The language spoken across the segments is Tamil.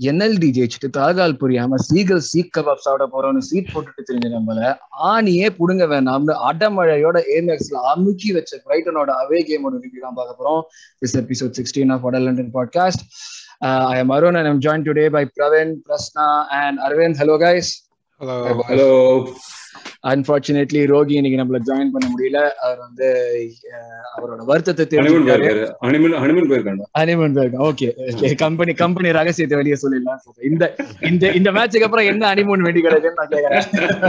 என்எல்டி ஜெயிச்சுட்டு தாகால் புரியாம சீகல் சீக் கபாப் சாப்பிட போறோம்னு சீட் போட்டுட்டு தெரிஞ்ச நம்மள ஆணியே புடுங்க வேணாம்னு அடமழையோட ஏமெக்ஸ்ல அமுக்கி வச்ச பிரைட்டனோட அவே கேமோட ரிவ்யூ தான் பார்க்க போறோம் this episode sixteen of the London podcast I am Arun and I'm join today by Praveen Prasanna and Aravind hello guys hello hello unfortunately Rocky இன்னைக்கு நம்மள ஜாயின் பண்ண முடியல அவர் வந்து அஹ், அவரோட வருத்தத்தை ஹனிமூன் தெரிவிக்காரு போயிருக்காரு ஹனிமூன் ஹனிமூன் போயிருக்காண்டா ஹனிமூன் போயிருக்கோம் ஓகே கம்பெனி கம்பெனி ரகசியத்தை வெளியே சொல்லிடலாம் இந்த இந்த இந்த மேட்சுக்கு அப்புறம் என்ன ஹனிமூன் வேண்டி கிடைக்குன்னு நான் கேக்குறேன்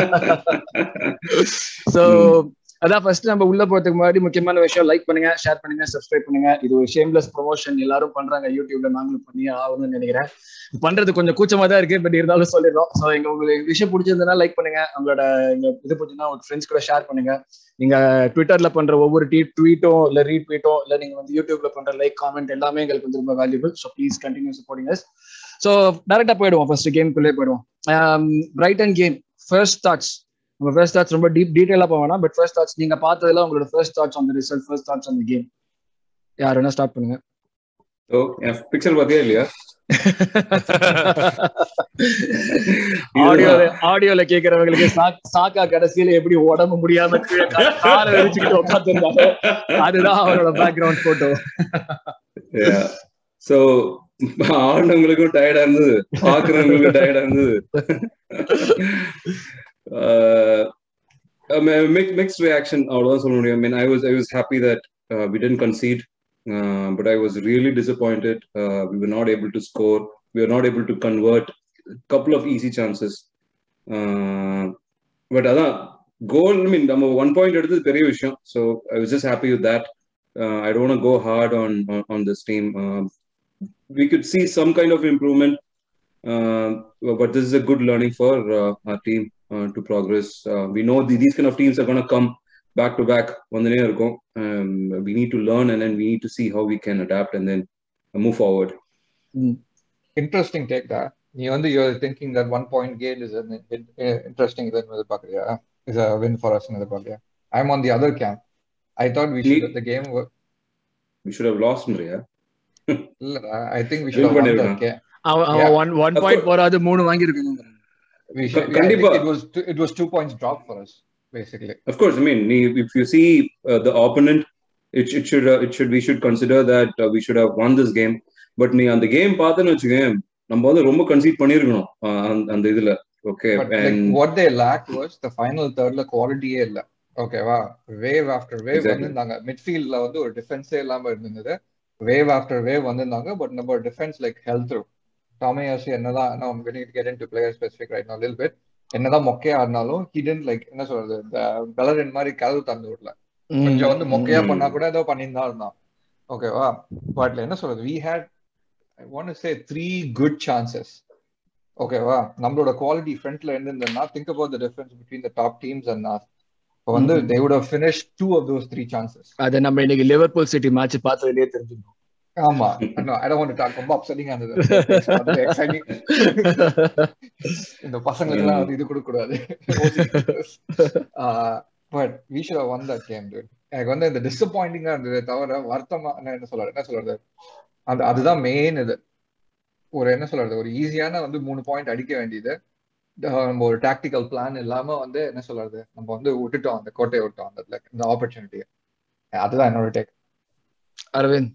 சோ அதான் ஃபர்ஸ்ட் நம்ம உள்ள போறதுக்கு முன்னாடி முக்கியமான விஷயம் லைக் பண்ணுங்க ஷேர் பண்ணுங்க சப்ஸ்கிரைப் பண்ணுங்க இது ஒரு ஷேம்லெஸ் ப்ரொமோஷன் எல்லாரும் பண்றாங்க யூடியூப்ல நாங்களும் பண்ணி ஆகணும்னு நினைக்கிறேன் பண்றது கொஞ்சம் கூச்சமா தான் இருக்கு பட் இருந்தாலும் சொல்லிடுறோம் சோ எங்க உங்களுக்கு விஷயம் பிடிச்சிருந்ததுன்னா லைக் பண்ணுங்க உங்களோட இந்த இது பிடிச்சிருந்தா உங்க ஃப்ரெண்ட்ஸ் கூட ஷேர் பண்ணுங்க நீங்க ட்விட்டர்ல பண்ற ஒவ்வொரு டீ ட்வீட்டோ இல்ல ரீட்வீட்டோ இல்ல நீங்க வந்து யூடியூப்ல பண்ற லைக் காமெண்ட் எல்லாமே எங்களுக்கு வந்து ரொம்ப valuable so please continue supporting us so டேரக்டா போயிடுவோம் ஃபர்ஸ்ட் கேம்குள்ளே போயிடுவோம் பிரைட்டன் கேம் ஃபர்ஸ்ட் தாட்ஸ் நம்ம ஃபர்ஸ்ட் தாட்ஸ் ரொம்ப டீப் டீடைலா போக வேணாம் பட் ஃபர்ஸ்ட் தாட்ஸ் நீங்க பார்த்ததுல உங்களோட first thoughts on the result first thoughts on the game யார் வேணா ஸ்டார்ட் பண்ணுங்க ஓ என் பிக்சர் பாத்தியா இல்லையா ஆடியோல ஆடியோல கேக்குறவங்களுக்கு சாக்- சாக்கா கடைசியில எப்படி உடம்பு முடியாம கீழே கா- காலை வச்சுக்கிட்டு உட்காந்துருந்தாங்க அதுதான் அவரோட பேக்ரவுண்ட் போட்டோ சோ ஆடினவங்களுக்கும் டயர்டா இருந்தது பாக்குறவங்களுக்கும் டயர்டா இருந்தது மிக்ஸ் ரியாக்ஷன் அவ்வளவுதான் சொல்ல முடியும் mean I was I was happy that we didn't concede but I was really disappointed we were not able to score we are not able to convert couple of easy chances but அதான் கோல் மீன் நம்ம ஒன் பாயிண்ட் எடுத்தது பெரிய விஷயம் so I was just happy with that I don't go hard on on this team we could see some kind of improvement uh, but this is a good learning for uh, our team uh, to progress uh, we know the, these kind of teams are going to come back to back வந்துனே இருக்கும் um, we need to learn and then we need to see how we can adapt and then move forward interesting take தான் நீ வந்து you thinking that one point game is interesting இதுன்னு எதிர்பார்க்குறியா is a win for us எதிர்பார்க்குறியா I am on the other camp I thought we should the game we should have lost Maria. இல்லடா I think we Win should பண்ணிருக்கலாம். கேம் அவன் Yeah. அவன் ஒன் ஒன் பாயிண்ட் போறாது மூணு வாங்கி இருக்கணும் we should yeah, I கண்டிப்பா. think it was two, it was two points drop for us basically Of course, I mean, nee- if you see uh, the opponent, it, it should uh, it should we should consider that uh, we should have won this game. But நீ அந்த கேம் பார்த்தேன்னு வச்சுக்கேன் நம்ம வந்து ரொம்ப கன்சீட் பண்ணிருக்கணும் uh, அந்த- அந்த இதுல okay but like what they lacked was the final thirdல குவாலிட்டியே இல்ல ஓகேவா வேவ் ஆஃப்டர் வேவ் Exactly. வந்திருந்தாங்க மிட்ஃபீல்ட்ல வந்து ஒரு டிஃபென்ஸே இல்லாம இருந்தது வேவ் ஆஃப்டர் வேவ் வந்திருந்தாங்க பட் நம்ம defence like health through Tomiyasu என்னதான் நம்ம வெளியே get in to player specific right no lil bit என்னதான் மொக்கையா இருந்தாலும் ஹிடன் லைக் என்ன சொல்றது இந்த பெலரின் மாதிரி கதவு தந்து விடல கொஞ்சம் வந்து மொக்கையா ம். பண்ணா கூட ஏதோ பண்ணியிருந்தா இருந்தான் ஓகேவா பட் என்ன சொல்றது we had I want say three good chances ஓகேவா நம்மளோட குவாலிட்டி ஃப்ரண்ட்ல இருந்திருந்தா think about the difference between the top teams and us இப்போ வந்து ம். They would have finish two of those three chances அதை நம்ம இன்னைக்கு லிவர்பூல் சிட்டி மேட்ச் பார்த்ததுலயே தெரிஞ்சுக்கணும் ஆமா I don't want to talk ரொம்ப அப்செட்டிங்கா இருந்தது அது எக்ஸைட்டிங் இந்த பசங்களுக்கு எல்லாம் வந்து இது கொடுக்க கூடாது but we should have won that game dude எனக்கு வந்து இந்த டிசப்பாயிண்டிங்கா இருந்தது தவிர வருத்தமா நான் என்ன சொல்றது என்ன சொல்றது அந்த அதுதான் மெயின் இது ஒரு என்ன சொல்றது ஒரு ஈஸியான வந்து மூணு பாயிண்ட் அடிக்க வேண்டியது அஹ் நம்ம ஒரு டாக்டிக்கல் பிளான் இல்லாம வந்து என்ன சொல்றது நம்ம வந்து விட்டுட்டோம் அந்த கோட்டையை விட்டோம் அந்த like இந்த ஆப்பர்ச்சுனிட்டியை அதுதான் என்னோட take Aravind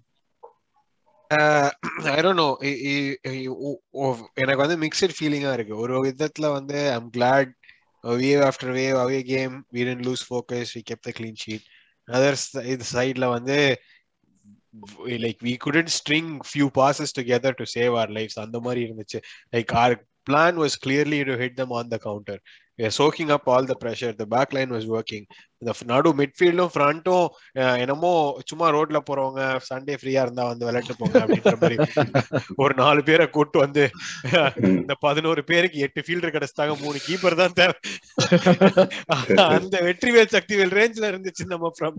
I don't know எனக்கு வந்து மிக்சட் ஃபீலிங்கா இருக்கு ஒரு விதத்துல வந்து I'm glad wave after wave away game we didn't lose focus we kept the clean sheet other இது சைட்ல வந்து like we couldn't string few passes together to save our lives அந்த மாதிரி இருந்துச்சு like our plan was clearly to hit them on the counter soaking up all the pressure the back line was working இந்த நடு மிட்ஃபீல்டும் ஃப்ரண்ட்டும் என்னமோ சும்மா ரோட்ல போறவங்க சண்டே ஃப்ரீயா இருந்தா வந்து விளையாட்டு போங்க அப்படின்ற மாதிரி ஒரு நாலு பேரை கூட்டு வந்து இந்த பதினோரு பேருக்கு எட்டு ஃபீல்டர் கிடைச்சிட்டாங்க மூணு கீப்பர் தான் தேவை அந்த வெற்றிவேல் சக்திவேல் ரேஞ்ச்ல இருந்துச்சு நம்ம from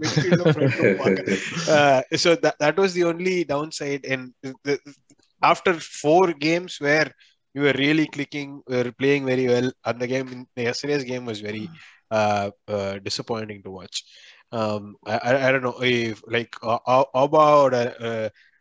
so that, that was the only downside and the, after four games where we were really clicking we were playing very well and the game yesterday's game was very uh, uh, disappointing to watch um I, I, I don't know if like Oba or uh,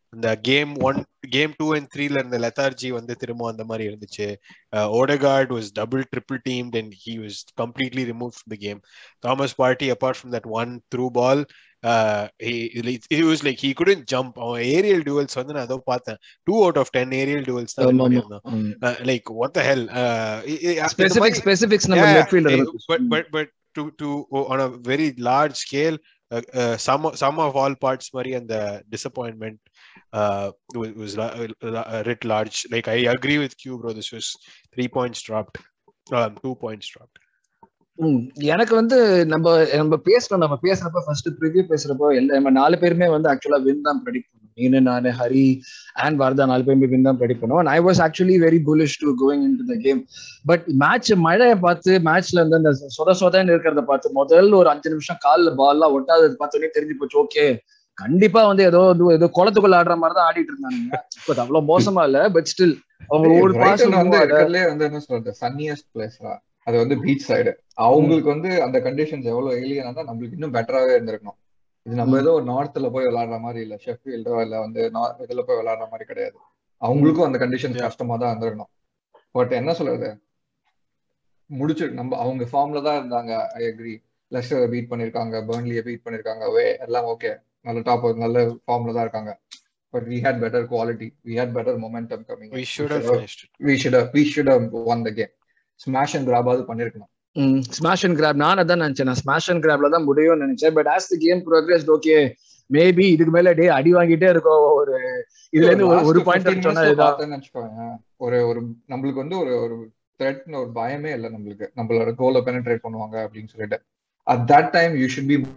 இந்த game one game two and த்ரீல இருந்த லெத்தார்ஜி வந்து திரும்ப அந்த மாதிரி இருந்துச்சு Odegaard was double triple team and he was completely remove the game Thomas Partey apart from that one through ball it was like he couldn't jump அவன் ஏரியல் duels வந்து நான் ஏதோ பார்த்தேன் two out of ten aerial duels தான் ஆமா, ஆமா. பண்ணியிருந்தான் like what the hell specific specifics நம்ம Yeah, midfielder eh, but but but to to oh, on a very large scale uh, uh, some some of all parts mari and the disappointment uh was, was la- la- uh, writ large like i agree with you bro this was three points dropped um, two points dropped ம், எனக்கு வந்து நம்ம நம்ம பேசுறோம் நம்ம பேசுறப்ப ஃபர்ஸ்ட் ப்ரிவியூ பேசுறப்போ எல்லா நம்ம நாலு பேருமே வந்து ஆக்சுவலா வின் தான் ப்ரெடிக்ட் பண்ணுவோம் நீனு நானு ஹரி அண்ட் வார்தா நாலு பேருமே வின் தான் ப்ரெடிக்ட் பண்ணுவோம் I was actually very bullish to going in to the game but match மழையை பார்த்து மேட்ச்ல இருந்து அந்த சொத சொதன்னு இருக்கிறத பார்த்து முதல்ல ஒரு அஞ்சு நிமிஷம் கால்ல பால்லாம் ஒட்டாதது பார்த்தோன்னே தெரிஞ்சு போச்சு ஓகே கண்டிப்பா வந்து ஏதோ வந்து ஏதோ குளத்துக்குள்ள ஆடுற மாதிரி தான் ஆடிட்டு இருந்தாங்க But அவ்வளவு மோசமா இல்ல பட் ஸ்டில் அவங்க ஒரு பாஸ் Brighton வந்து இருக்கிறதுலே வந்து என்ன சொல்றது சன்னியஸ்ட் பிளேஸ்ரா அது வந்து பீச் சைடு அவங்களுக்கு வந்து அந்த கண்டிஷன்ஸ் எவ்வளவு ஏலியனா இருந்தா நம்மளுக்கு இன்னும் பெட்டராவே இருந்திருக்கணும் இது நம்ம ம். ஏதோ ஒரு நார்த்ல போய் விளையாடுற மாதிரி இல்ல ஷெஃபீல்டோ இல்ல வந்து நா- இதுல போய் விளையாடுற மாதிரி கிடையாது அவங்களுக்கும் அந்த கண்டிஷன்ஸ் Yeah. கஷ்டமா தான் இருந்திருக்கணும் பட் என்ன சொல்றது முடிச்சு நம்ம அவங்க ஃபார்ம்ல தான் இருந்தாங்க ஐ அக்ரி லெஸ்டரை பீட் பண்ணிருக்காங்க பர்ன்லியை பீட் பண்ணிருக்காங்க வே எல்லாம் ஓகே நல்ல டாப் நல்ல ஃபார்ம்ல தான் இருக்காங்க but we had better quality we had better momentum coming we should have finished it we should have we should have won the game smash and கிராபாவது பண்ணிருக்கணும் ஸ்மாஷ் அண்ட் கிராப் நான் அதான் நினைச்சேன் நான் ஸ்மாஷ் அண்ட் கிராப்ல தான் முடியும்னு நினைச்சேன் but as the game progress okay maybe இதுக்கு மேல டே அடி வாங்கிட்டே இருக்கோம் ஒரு இதுல இருந்து ஒரு- ஒரு பாயிண்ட் அடிச்சோம்னா இதுதான் பார்த்தேன்னு வச்சுக்கோங்க ஒரு ஒரு நம்மளுக்கு வந்து ஒரு ஒரு த்ரெட்னு ஒரு பயமே இல்லை நம்மளுக்கு நம்மளோட கோலை பெனிட்ரேட் பண்ணுவாங்க அப்படின்னு சொல்லிட்டு at that time you should be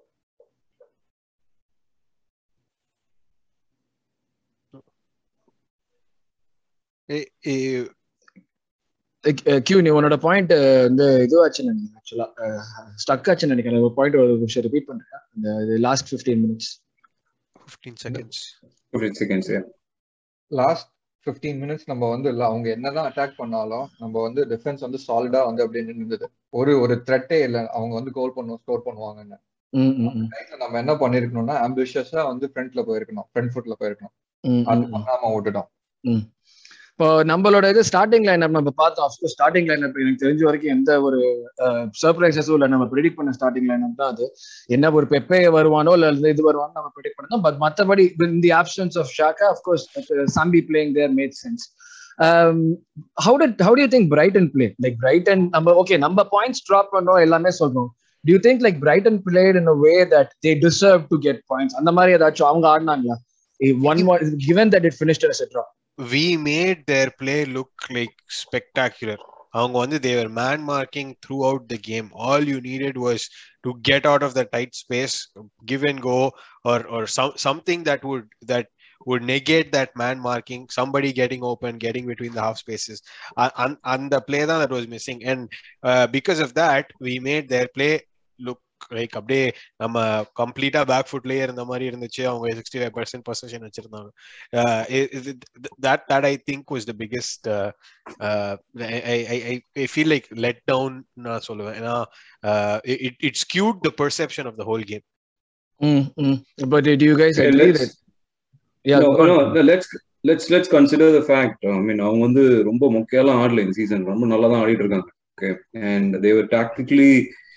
Eh, eh, Q நீ உன்னோட பாயிண்ட் வந்து இதுவாச்சுன்னு நினைக்கிறேன் ஆக்சுவலா ஸ்டக் ஆச்சுன்னு நினைக்கிறேன் ஒரு பாயிண்ட் ஒரு நிமிஷம் ரிப்பீட் பண்றேன் இந்த last fifteen minutes 15 seconds 15 seconds, yeah. Last 15 minutes நம்ம வந்து இல்ல அவங்க என்னதான் அட்டாக் பண்ணாலும் நம்ம வந்து டிஃபென்ஸ் வந்து சாலிடா வந்து அப்படியே நின்றுது ஒரு ஒரு த்ரெட்டே இல்ல அவங்க வந்து கோல் பண்ணுவோம் ஸ்கோர் பண்ணுவாங்கன்னு டைம்ல நம்ம என்ன பண்ணிருக்கணும்னா ஆம்பிஷியஸா வந்து ஃப்ரண்ட்ல போயிருக்கணும் ஃப்ரண்ட் ஃபுட்ல போயிருக்கணும் அது பண்ணாம விட்டுட்டோம் இப்போ நம்மளோட இது ஸ்டார்டிங் லைனப் நம்ம பார்த்தோம் அஃப்கோர்ஸ் ஸ்டார்டிங் லைனப் எனக்கு தெரிஞ்ச வரைக்கும் எந்த ஒரு சர்ப்ரைசஸும் இல்லை நம்ம ப்ரிடிக் பண்ண ஸ்டார்டிங் லைனப் தான் அது என்ன ஒரு பெப்பே வருவானோ இல்ல இந்த இது வருவானோ நம்ம ப்ரிடிக் பண்ணோம் பட் மற்றபடி in the options of Xhaka of course Sambi playing there made sense how did how to think Brighton play like Brighton நம்ம ஓகே நம்ம பாயிண்ட்ஸ் ட்ராப் பண்ணோம் எல்லாமே சொல்றோம் do you think like Brighton played in a way that they deserve to get points அந்த மாதிரி ஏதாச்சும் அவங்க ஆடினாங்களா one given that it finished as a draw we made their play look like spectacular அவங்க வந்து they were man marking throughout the game all you needed was to get out of the tight space give and go or or some something that would that would negate that man marking somebody getting open getting between the half spaces uh, and, and the play that was missing and uh, because of that we made their play look like அப்படியே நம்ம கம்ப்ளீட்டா பேக் ஃபுட்லயே இருந்த மாதிரி இருந்துச்சு அவங்க சிக்ஸ்டி ஃபைவ் பர்சன்ட் பொசிஷன் வச்சிருந்தாங்க that that I think was the biggest. Uh, uh, I, I I I feel like let down. நான் சொல்லுவேன் ஏன்னா it it skewed the perception of the whole game. Mm, mm. But do you guys Okay, agree let's- that? Yeah, no, go no, on. no, let's let's let's consider the fact. I mean, அவங்க வந்து ரொம்ப முக்கியலாம் ஆடல இந்த சீசன் ரொம்ப நல்லா தான் ஆடிட்டு இருக்காங்க okay and they were tactically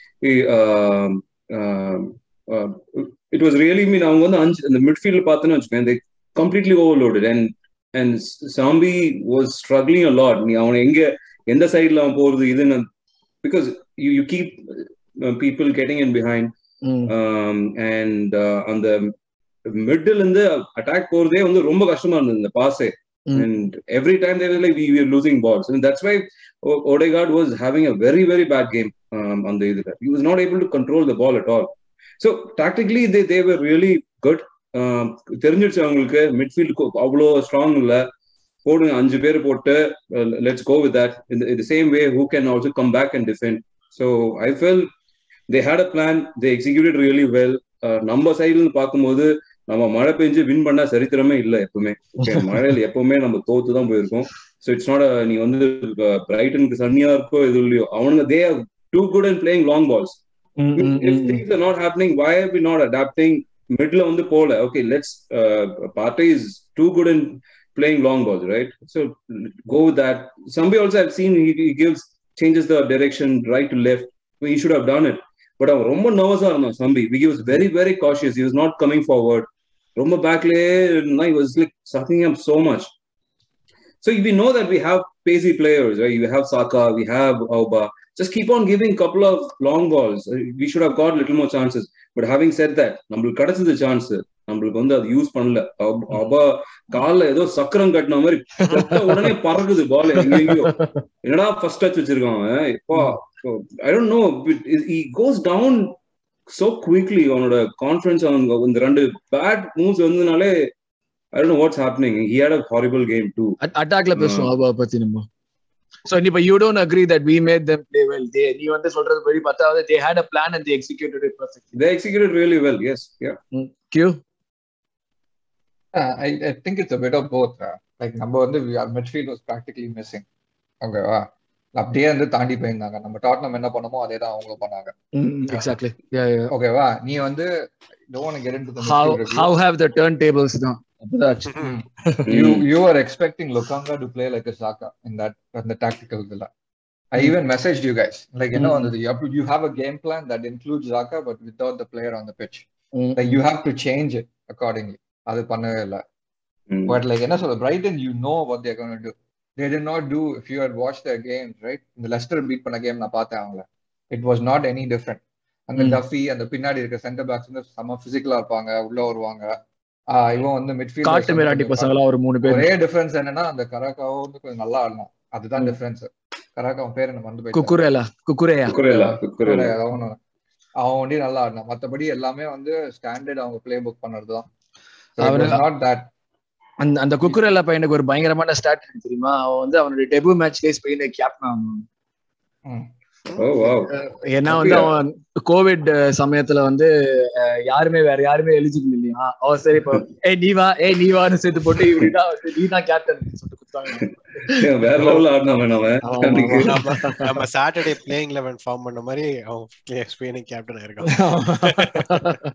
it was really mean அவங்க வந்து அஞ்சு இந்த மிட்ஃபீல்ட் பார்த்தோன்னு வச்சுக்கோங்க they completely overloaded and and Sambi was struggling a lot நீ அவனை எங்க எந்த சைடுல அவன் போறது இதுன்னு because you you keep uh, people getting in behind Mm, um, and uh, அந்த மிடில் இருந்து அட்டாக் போறதே வந்து ரொம்ப கஷ்டமா இருந்தது இந்த பாஸே Mm. and every time they were like we were losing balls and that's why O- Odegaard was having a very very bad game um, on the இதுல he was not able to control the ball at all so tactically they they were really good um, தெரிஞ்சிருச்சு அவங்களுக்கு மிட்ஃபீல்டு அவ்வளோ ஸ்ட்ராங் இல்ல போடுங்க அஞ்சு பேர் போட்டு லெட்ஸ் கோ வித் தட் இந்த same way who can also come back and defend so I felt they had a plan they executed really well நம்ம சைடுல பார்க்கும்போது நம்ம மழை பெஞ்சு வின் பண்ண சரித்திரமே இல்லை எப்பவுமே Okay, மழையில எப்பவுமே நம்ம தோத்து தான் போயிருக்கோம் ஸோ இட்ஸ் நாட் நீ வந்து பிரைட்டனுக்கு சன்னியா இருக்கோ எது இல்லையோ அவனுங்க they are too good and playing long balls mm, mm, if mm, things are not happening why are we not adapting மிட்ல வந்து போல okay let's Partey is too good in playing long balls, right? So go with that. Somebody also I've seen he, he gives changes the direction right to left. Well, he should have done it. But அவன் ரொம்ப நர்வஸா இருந்தான் சம்பி he was very very cautious he was not coming forward ரொம்ப பேக்லயே இருந்தா he was like sucking up so much so we know that we have pacey players right we have Saka we have Auba just keep on giving a couple of long balls we should have got little more chances but having said that நம்மளுக்கு கிடைச்சது சான்ஸ் நம்மளுக்கு வந்து அது யூஸ் பண்ணல அவ கால்ல ஏதோ சக்கரம் கட்டின மாதிரி தொட்ட உடனே பறக்குது பால் எங்கெங்கயோ என்னடா ஃபர்ஸ்ட் டச் வச்சிருக்கான் அவன் இப்போ I don't know he goes down so quickly அவனோட கான்ஃபிடன்ஸ் அவங்க இந்த ரெண்டு பேட் மூவ்ஸ் வந்ததுனாலே I don't know what's happening he had a horrible game too அட்டாக்ல பேசுவோம் அவ பத்தி நம்ம சோ இப்ப you don't agree that we made them play well they நீ வந்து சொல்றது படி பத்தாவது they had a plan and they executed it perfectly they executed really well yes yeah q Uh, I, I think it's a bit of both. Uh, like நம்ம வந்து மிட்ஃபீல்ட் வாஸ் ப்ராக்டிகலி மிஸ்ஸிங் ஓகேவா அப்படியே வந்து தாண்டி போயிருந்தாங்க நம்ம டாட்னம் என்ன பண்ணமோ அதே தான் அவங்க பண்ணாங்க எக்ஸாக்ட்லி யா யா ஓகேவா நீ வந்து don't get into the how how have the turntables தான் you you are expecting Lukanga to play like a Saka in that in the tactical villa. I Mm. even messaged you guys like you know Mm. you have, you have a game plan that includes Saka but without the player on the pitch. Mm. Like you have to change it accordingly. அது பண்ணவே இல்லை Mm. பட் லைக் என்ன சொல்ல Brighton you know what they're gonna do they did not do if you had watch their games right இந்த லெஸ்டர் பீட் பண்ண கேம் நான் பார்த்தேன் அவங்கள it was not any different அந்த Mm. டஃபி அந்த பின்னாடி இருக்க சென்டர் பேக்ஸ் வந்து செம்ம பிசிக்கலா இருப்பாங்க உள்ள வருவாங்க ஆஹ் இவன் வந்து காட்டு மிராட்டி மிட்ஃபீல்ட் பசங்களா ஒரு மூணு பேர் ஒரே டிஃபரன்ஸ் என்னன்னா அந்த கராக்காவும் வந்து கொஞ்சம் நல்லா ஆடலாம் அதுதான் Mm. டிஃபரன்ஸ் கராக்கா அவன் பேர் என்ன வந்து குக்குரேலா குக்குரேயா குக்குரேலா குக்குரேலா அவன் அவன் வண்டி நல்லா ஆடினான் மத்தபடி எல்லாமே வந்து ஸ்டாண்டர்ட் அவங்க பிளே புக் பண்ணதுதான் அவரு- நாட் தட் அந்த அந்த குக்குரேலா பையனுக்கு ஒரு பயங்கரமான ஸ்டார்ட் தெரியுமா அவன் வந்து அவனுடைய டெபு மேட்ச்லயே ஸ்பெயினை கேப்டன் ஆனான் ஓ வாவ் ஏன்னா வந்து அவன் கோவிட் சமயத்துல வந்து அஹ், யாருமே வேற யாருமே எலிஜிபிள் இல்லையா அவன் சரி இப்போ ஏய் நீ வா ஏய் நீ வான்னு சேர்த்து போட்டு இப்படிதான் வந்து நீ தான் கேப்டன் சொல்லிட்டு கொடுத்தாங்க வேற லெவல்ல ஆடினவன் அவன் ஆமா, அன்னைக்கு. ஆமா. நம்ம நம்ம சாட்டர்டே பிளேயிங் லெவன் ஃபார்ம் பண்ண மாதிரி அவன் ஸ்பெயினுக்கு கேப்டன் இருக்கான்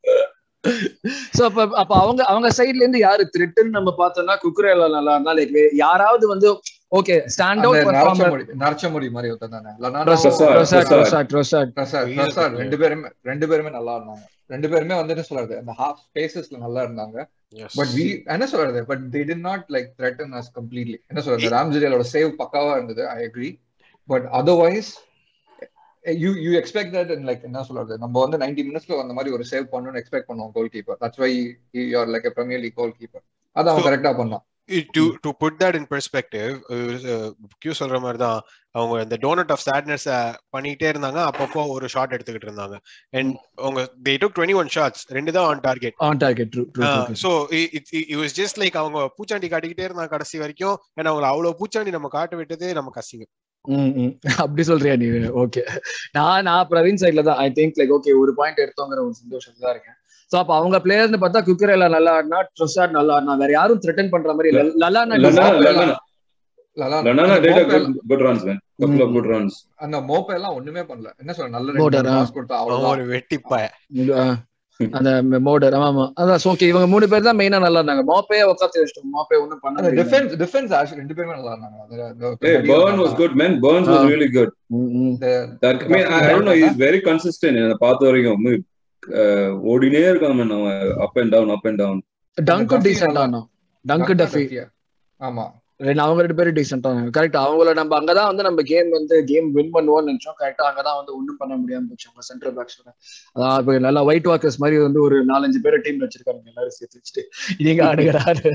சோ அப்ப அப்ப அவங்க அவங்க சைடுல இருந்து யாரு த்ரெட்னு நம்ம பார்த்தோம்னா குக்குரேலா நல்லா இருந்தா லைக் யாராவது வந்து ஓகே ஸ்டாண்ட் அவுட் பர்ஃபார்மர் நரச்ச முடி மாதிரி ஒருத்தன் தானே லனாடோ, Trossard, ட்ரோசாட் Trossard. ட்ரோசாட் ட்ரோசாட் ட்ரொசார்ட், He is a ட்ரொசார்ட் player. ரெண்டு பேருமே ரெண்டு பேருமே நல்லா இருந்தாங்க ரெண்டு பேருமே வந்து என்ன சொல்றது அந்த ஹாஃப் ஸ்பேசஸ்ல நல்லா இருந்தாங்க Yes. பட் வி என்ன சொல்றது but they did not like threaten us completely என்ன சொல்றது ராம்ஜிரியலோட சேவ் பக்காவா இருந்தது I agree but otherwise you you expect that like என்ன சொல்றது நம்ம வந்து 90 மினிட்ஸ்ல அந்த மாதிரி ஒரு சேவ் பண்ணணும்னு எக்ஸ்பெக்ட் பண்ணுவோம் goal keeper that's why you are like Premier League goal keeper அது அவன் So- கரெக்டா பண்ணான் to to put that in perspective Q சொல்ற மாதிரி தான் அவங்க இந்த டோனட் ஆஃப் சேட்னஸ் பண்ணிட்டே இருந்தாங்க அப்பப்போ ஒரு ஷாட் எடுத்துக்கிட்டு இருந்தாங்க அண்ட் அவங்க they took twenty one shots ரெண்டு தான் on target on target true true so it was just like அவங்க பூச்சாண்டி காட்டிக்கிட்டே இருந்தாங்க கடைசி வரைக்கும் ஏன்னா அவங்கள அவ்வளவு பூச்சாண்டி நம்ம காட்ட விட்டதே நம்ம கசிங்க ம், ம். அப்படி சொல்றியா நீ ஓகே நான் நான் பிரவீன் சைட்ல தான் ஐ திங்க் லைக் ஓகே ஒரு பாயிண்ட் எடுத்தோங்கிற ஒரு சந்தோஷம் தான் இருக்கேன் சோ அப்ப அவங்க பிளேயர்னு பார்த்தா குக்கரேலா நல்லா ஆடினா ட்ரொசாட் நல்லா ஆடினா வேற யாரும் த்ரெட்டன் பண்ற மாதிரி இல்ல லலானா லனானா Mopé லனானா லலா- லனானா அந்த did a Mopé good good runs man couple of good runs அந்த மோப்ப எல்லாம் ஒண்ணுமே பண்ணல என்ன சொல்ற நல்ல Motor, ரெண்டு ஆ. பாஸ் கொடுத்தா அவன் அவ்வளவுதான் ஒரு வெட்டிப்பாய ஆ, அந்த மோடர் ஆமா ஆமா அதான் ஓகே இவங்க மூணு பேர் தான் மெயினா நல்லா இருந்தாங்க மோப்பே உட்காந்து வச்சிட்டோம் மோப்பே ஒண்ணும் பண்ண அந்த முடியல. டிஃபென்ஸ் டிஃபென்ஸ் ஆக்சுவலி ரெண்டு பேருமே நல்லா இருந்தாங்க அது- அது hey பின்னாடி burn வந்தாங்க. was good man burns was Ah. really good ம், ம். இந்த- that I mean I, I don't know he's very consistent என்ன பார்த்த வரைக்கும் uh, ஓடினே இருக்கான் man அவன் up and down up and down Dunk Duffy decent நல்லா- ஆனா டங்கு டஃபி Duffy. ஆமா ரெண்டு அவங்க ரெண்டு பேரும் டீசென்ட் ஆனாங்க கரெக்ட் அவங்கள நம்ம அங்கதான் வந்து நம்ம கேம் வந்து கேம் வின் பண்ணுவோம்னு நினைச்சோம் கரெக்டா அங்கதான் வந்து ஒண்ணும் பண்ண முடியாம போச்சு அவங்க சென்ட்ரல் பேக்ஸ்ல அதான் இப்ப நல்லா ஒயிட் வாக்கர்ஸ் மாதிரி வந்து ஒரு நாலஞ்சு பேரை டீம் வச்சிருக்காங்க எல்லாரும் சேர்த்து வச்சுட்டு நீங்க ஆடுகிறாரு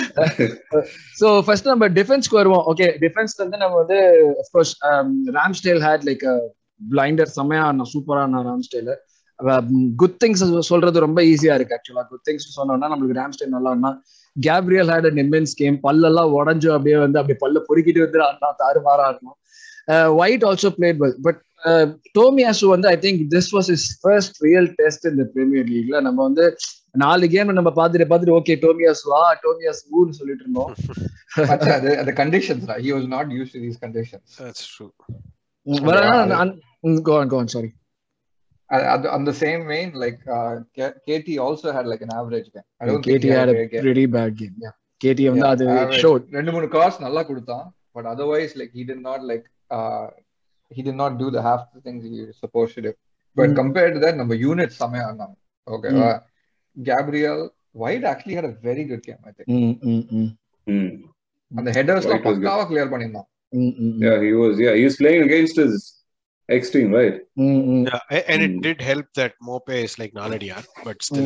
சோ ஃபர்ஸ்ட் நம்ம டிஃபென்ஸ்க்கு வருவோம் ஓகே டிஃபென்ஸ்ல இருந்து நம்ம வந்து of course Ramsdale had like blinder செம்மையா ஆனா சூப்பரா ஆனா ராம்ஸ்டேல் குட் திங்ஸ் சொல்றது ரொம்ப ஈஸியா இருக்கு ஆக்சுவலா குட் திங்ஸ் சொன்னோம்னா நம்மளுக்கு ராம்ஸ்டேல் நல்லா ஆனா Gabriel had an immense game பல்லெல்லாம் உடஞ்சு அப்படியே வந்து அப்படியே பல்ல பொறுக்கிட்டு வந்து ஆடினா தாறுமாறா ஆடணும் White also played well but Tomiyasu வந்து I think this was is first real test இந்த பிரீமியர் லீக்ல நம்ம வந்து நாலு கேம் நம்ம பார்த்துட்டு பார்த்துட்டு ஓகே டோமியாஸ் வா டோமியாஸ் ஊன்னு சொல்லிட்டு இருந்தோம் மச்சான், அது அந்த conditions he was not used to these conditions That's true. வரனா gone gone sorry Uh, at- on the same vein, like uh, K- KT also had like an average game. I don't KT think he had had a a great game. pretty bad game. Yeah. KT வந்து Yeah, அது average. ஷோட் ரெண்டு மூணு கார்ஸ் நல்லா கொடுத்தான் but otherwise like he did not like uh, he did not do the half the things he was supposed to do. But Mm. compared to that, நம்ம யூனிட் செமையா இருந்தாங்க okay Gabriel White actually had a very good game I think ம் ம் ம் Hmm. அந்த ஹெடர்ஸ்லாம் White was good. பக்காவா கிளியர் பண்ணியிருந்தான் ம் ம் Yeah, he was. Yeah, he was playing against his ex team, right? ம் ம் Yeah, a- and it Mm. did help that Mope is like Naladiar, but still.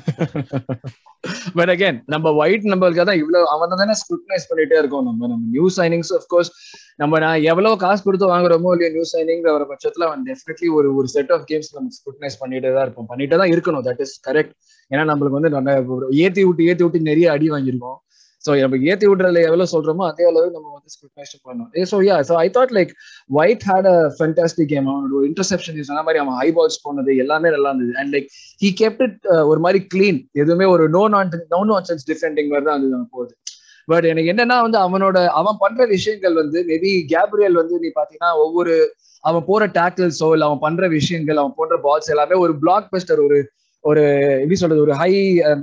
But again நம்ம ஒயிட் நம்மளுக்கு தான் இவ்வளவு அவன் தானே ஸ்க்ரூட்டனைஸ் பண்ணிட்டே இருக்கோம் நம்ம நம்ம நியூ சைனிங்ஸ் கோர்ஸ் நம்ம நான் எவ்வளவு காசு கொடுத்து வாங்குறோமோ இல்லையோ நியூ சைனிங் வர பட்சத்துல அவன் டெஃபினெட்லி ஒரு ஒரு செட் ஆஃப் கேம்ஸ் நம்ம ஸ்க்ரூட்டனைஸ் பண்ணிட்டே தான் இருப்போம் பண்ணிட்டே தான் இருக்கணும் தட் இஸ் கரெக்ட் ஏன்னா நம்மளுக்கு வந்து நம்ம ஏத்தி விட்டு ஏத்தி விட்டு நிறைய அடி வாங்கியிருக்கோம் ஸோ நம்ம ஏத்தி விடுறதுல எவ்வளவு சொல்றோமோ அதே அளவு நம்ம வந்து ஸ்க்ரூட்டனைஸ் பண்ணணும் so yeah so I thought like White had a fantastic game அவனோட ஒரு இன்டர்செப்ஷன் சொன்ன மாதிரி அவன் ஹை பால்ஸ் போனது எல்லாமே நல்லா இருந்தது and like he kept it ஒரு மாதிரி க்ளீன் எதுவுமே ஒரு நோ நான் நோ நான்சென்ஸ் டிஃபெண்டிங் மாதிரி தான் அது போகுது பட் எனக்கு என்னன்னா வந்து அவனோட அவன் பண்ற விஷயங்கள் வந்து மேபி கேப்ரியல் வந்து நீ பாத்தீங்கன்னா ஒவ்வொரு அவன் போற டேக்கிள்ஸோ இல்ல அவன் பண்ற விஷயங்கள் அவன் போடுற பால்ஸ் எல்லாமே ஒரு பிளாக் பஸ்டர் ஒரு ஒரு எப்படி சொல்றது ஒரு ஹை அந்த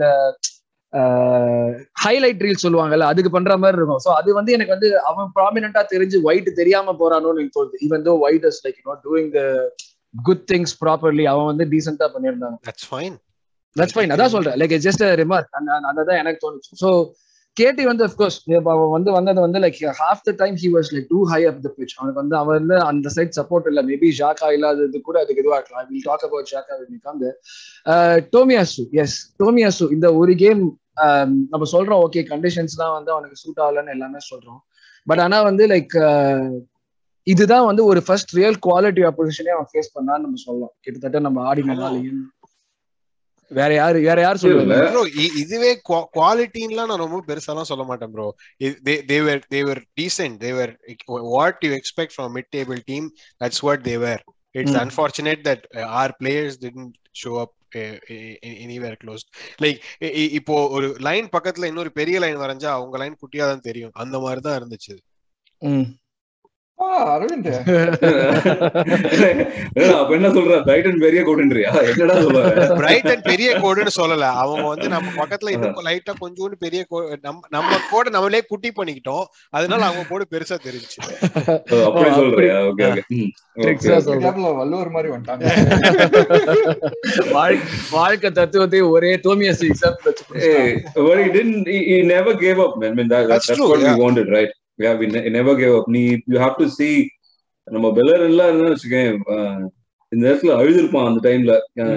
ஹைலைட் ரீல் சொல்லுவாங்கல்ல அதுக்கு பண்ற மாதிரி இருக்கும் ஸோ அது வந்து எனக்கு வந்து அவன் ப்ராமினா தெரிஞ்சு ஒயிட் தெரியாம போறானோன்னு எனக்கு தோணுது even though White is like not doing the good things properly அவன் வந்து டீசெண்டா பண்ணியிருந்தாங்க That's fine. தட்ஸ் ஃபைன் அதான் சொல்றேன் லைக் ஜஸ்ட் ரிமார்க் அதான் எனக்கு தோணுச்சு ஸோ கேடி வந்து அஃப்கோர்ஸ் அவன் வந்து வந்தது வந்து like half the time he was like too high up the pitch அவனுக்கு வந்து அவன் வந்து அந்த சைட் சப்போர்ட் இல்லை மேபி ஷாக்கா இல்லாதது கூட அதுக்கு இதுவாக இருக்கலாம் will talk about Xhaka come Tomiyasu yes Tomiyasu இந்த ஒரு கேம் நம்ம சொல்றோம் ஓகே கண்டிஷன்ஸ்லாம் வந்து அவனுக்கு சூட் ஆகலன்னு எல்லாமே சொல்றோம் பட் ஆனா வந்து லைக் இதுதான் வந்து ஒரு ஃபர்ஸ்ட் ரியல் குவாலிட்டி ஆப்போசிஷனே அவன் ஃபேஸ் பண்ணான்னு நம்ம சொல்லலாம் கிட்டத்தட்ட நம்ம ஆடினாலையும் வேற யாரு வேற யார் சொல்லுவாங்க Bro, இ- இதுவே குவாலிட்டின்லாம் நான் ரொம்ப பெருசாலாம் சொல்ல மாட்டேன் bro they were they were decent they were what you expect from a mid table team that's what they were it's Hmm. unfortunate that uh, our players didn't show up uh, a- a- anywhere close like இ- இ- இப்போ ஒரு லைன் பக்கத்துல இன்னொரு பெரிய லைன் வரைஞ்சா அவங்க லைன் குட்டியா தான் தெரியும் அந்த மாதிரி தான் இருந்துச்சு ம் ஆ, அரவிந்த் ஏன்னா, அப்ப என்ன சொல்ற பிரைட்டன் பெரிய கோடுன்றியா என்னடா சொல்ற பிரைட்டன் பெரிய கோடுன்னு சொல்லல அவங்க வந்து நம்ம பக்கத்துல இன்னும் லைட்டா கொஞ்சோண்டு பெரிய கோ நம்ம நம்ம கோடை நம்மளே குட்டி பண்ணிக்கிட்டோம் அதனால அவங்க கோடு பெருசா தெரிஞ்சுச்சு ஓ, அப்படி சொல்றியா ஓகே ஓகே Tricks ஆ சொல்றேன். கேப்ல வள்ளுவர் மாதிரி வந்துட்டாங்க வாழ்- வாழ்க்கை தத்துவத்தை ஒரே தோமியஸ் எக்ஸாம்பிள் வச்சு Hey, but he didn't. He, he never gave up, man. I mean, that, That's that's, true, what yeah. we wanted, right? Yeah, we ne- never gave up. நீ you have to see நம்ம பெல்லர் எல்லாம் இருந்தா வச்சுக்கேன் இந்த நேரத்துல அழுதுருப்பான் அந்த டைம்ல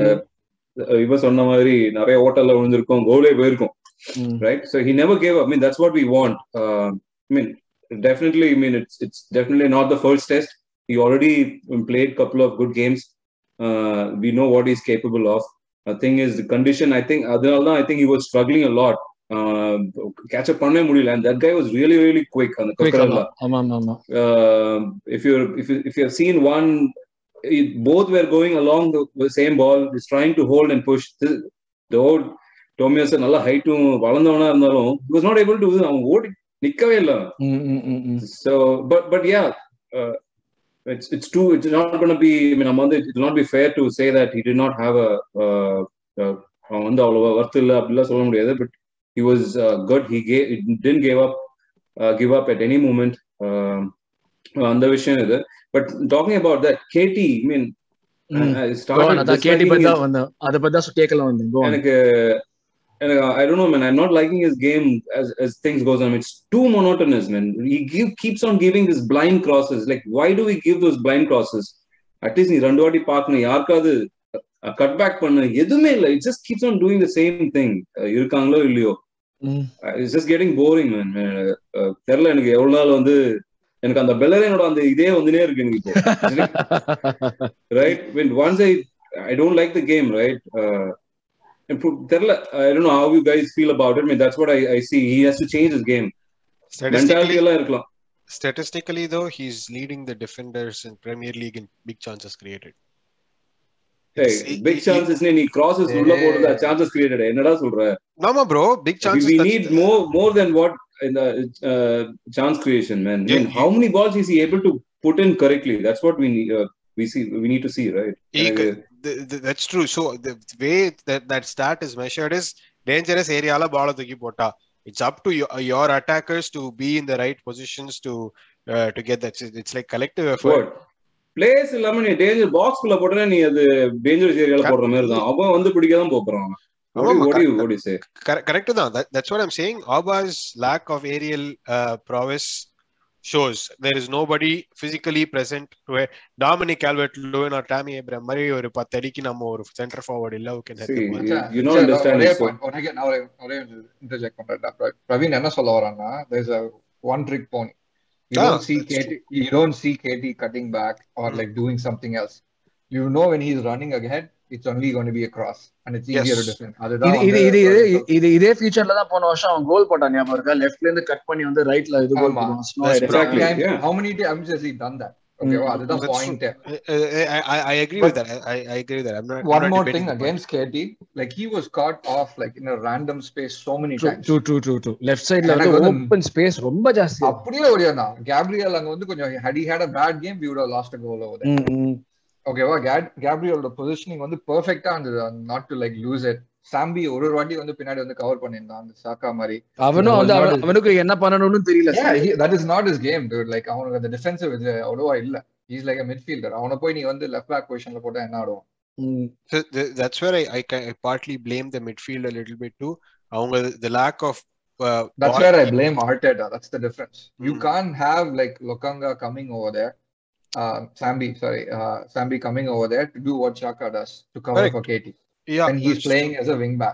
இவ சொன்ன மாதிரி நிறைய ஓட்டல்ல விழுந்திருக்கும் கோலே போயிருக்கும் right so he never gave up i mean that's what we want uh, i mean definitely i mean it's it's definitely not the first test he already played couple of good games uh, we know what he's capable of the thing is the condition i think அதனால i think he was struggling a lot uh, catch up பண்ணவே முடியல and that guy was really really quick அந்த கக்கரல்ல ஆமா ஆமா ஆமா uh, if you're if you if you have seen one it, both were going along the, the same ball is trying to hold and push the, the old டோமியோஸ் நல்ல ஹைட்டும் வளர்ந்தவனா இருந்தாலும் he was not able to அவன் ஓடி நிக்கவே இல்லை ம், ம், ம், ம். so but but yeah uh, it's it's true it's not going to be i mean நம்ம வந்து it will not be fair to say that he did not have a uh, uh, அவன் வந்து அவ்வளவு ஒர்த் இல்ல அப்படிலாம் சொல்ல முடியாது but he was uh, good he gave he didn't give up uh, give up at any moment um, அந்த விஷயம் இது but talking about that KT I mean ம். I Go on, started அதான் கேட்டி disliking பத்தி his- தான் வந்தேன் அதை பத்தி தான் கேட்கல வந்தேன் Go on. எனக்கு எனக்கு I don't know man I'm not liking his game as as things goes on it's too monotonous man he give, keeps on giving these blind crosses like why do we give those blind crosses at least நீ ரெண்டு வாட்டி பார்க்கணும் யாருக்காவது கட் பேக் பண்ணு எதுவுமே இல்லை it just keeps on doing the same thing இருக்காங்களோ இல்லையோ ம். It's just getting boring man தெரியல எனக்கு எவ்வளவு நாள் வந்து எனக்கு அந்த பெல்லரேனோட அந்த இதே வந்துனே இருக்கு எனக்கு இப்போ right when once i i don't like the game right uh improve தெரியல i don't know how you guys feel about it i mean that's what i i see he has to change his game mentality statistically எல்லாம் இருக்கலாம் statistically though he's leading the defenders in premier league in big chances created hey It's- big he- chances நீ crosses உள்ள போடுறதா chances created என்னடா சொல்ற Mama, bro, big we, chances. we that's- need more more than what in the uh, chance creation man I mean, Yeah, how many balls is he able to put in correctly that's what we need uh, we see we need to see right He எனக்கு- could- th- th- that's true. So the way that that stat is measured is dangerous area la ball தூக்கி போட்டா. It's up to your, your attackers to be in the right positions to uh, to get that. It's- It's like collective effort. Plays இல்லாம நீ டேஞ்சர் பாக்ஸ் குள்ள போட்டா நீ அது டேஞ்சரஸ் ஏரியால போடுற மாதிரி தான் அவன் வந்து பிடிக்க தான் போறான் ஆமாமா, ஓடி ஓடி சே Correct, correct தான். That, that's what I'm saying. Auba's lack of aerial uh, prowess shows there is nobody physically present to it. Dominic Calvert-Lewin or Tammy Abraham மாதிரி ஒரு பத்து அடிக்கு நம்ம ஒரு சென்டர் ஃபார்வர்ட் இல்ல who can help See, him out. you- you know சரி, understand ஒரே it, so- point. ஒரே நான் ஒரே ஒரே இன்டர்ஜெக்ட் பண்றேன் பிர- பிரவீன் என்ன சொல்ல வரான்னா there's a one trick pony you Ah, don't see that's KT you don't see KT cutting back or Hmm. like doing something else you know when he's running ahead it's only going to be a cross and it's easier to Yes. defend அதுதான் இது இது வந்து இது ஒரு- இது- இது இதே ஃபியூச்சர்ல தான் போன வருஷம் அவன் கோல் போட்டான் ஞாபகம் இருக்கா லெஃப்ட்ல இருந்து கட் பண்ணி வந்து ரைட்ல இது கோல் ஆமா. போடுவான் ஸ்லோ That's ஆயிடுச்சு Exactly, Time- yeah. how many times has he done that ஓகேவா Mm, அதுதான் that's point I, I, I- I agree with that. I, I- I agree with that. I'm not. I'm one not more debating thing the point. against KT like he was caught off like in a random space so many times through through through through left சைடுல எனக்கு வந்து வந்து- ஓப்பன் ஸ்பேஸ் ரொம்ப ஜாஸ்தி அப்படியே ஓடியாந்தான் கேப்ரியல் அங்க வந்து கொஞ்சம் had he had a bad game we would have lost a goal over there ம், ம். ஓகேவா கேப்ரியலோட பொசிஷனிங் வந்து பெர்ஃபெக்ட்டா இருந்தது not to like lose it Sambi ஒரு ஒரு வாட்டி வந்து பின்னாடி வந்து கவர் பண்ணியிருந்தான் அந்த சாக்கா மாதிரி அவனும் வந்து was அவன்- not- அவனுக்கு என்ன பண்ணணும்னு தெரியல yeah he, that is not his game dude like அவனுக்கு அந்த டிஃபென்சிவ் இது அவ்வளவா இல்ல இஸ் லைக் a midfielder அவனை போய் நீ வந்து லெஃப்ட் பேக் பொசிஷன்ல போட்டா என்ன ஆடுவான் ம். So th- that's where I, I, ca- I partly blame the midfield a little bit too. அவங்க the lack of uh, that's ball- where I blame Arteta that's the difference you Mm. can't have like Lokanga coming over there uh Sambi sorry uh Sambi coming over there to do what Chaka does to cover Correct. for KT yeah, and he's that's- playing as a wing back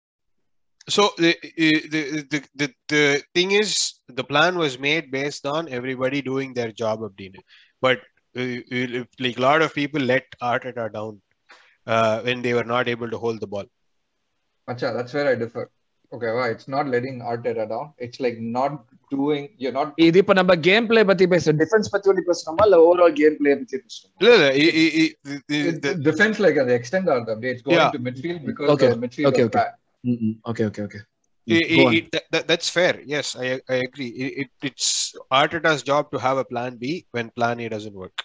So the, the the the the thing is, the plan was made based on everybody doing their job, Abdina. But uh, uh, like a lot of people let Arteta down uh, when they were not able to hold the ball. Acha, that's where I differ. Okay, well, it's not letting Arteta down. It's like not doing. You're not. இது இப்ப நம்ம கேம் பிளே பத்தி பேசுறோம் டிஃபென்ஸ் பத்தி ஒண்ணு பேசுறோமா இல்ல ஓவரால் கேம் பிளே பத்தி பேசுறோம் இல்ல, இல்ல, i- i- i- the- the- It, the- defense like the extend are the It's going Yeah. to midfield because Okay, the midfield okay, was okay. bad. Okay okay okay i- i- it- that- that- that's fair. Yes, I I agree. It, it, it's Arteta's job to have a plan B when plan A doesn't work.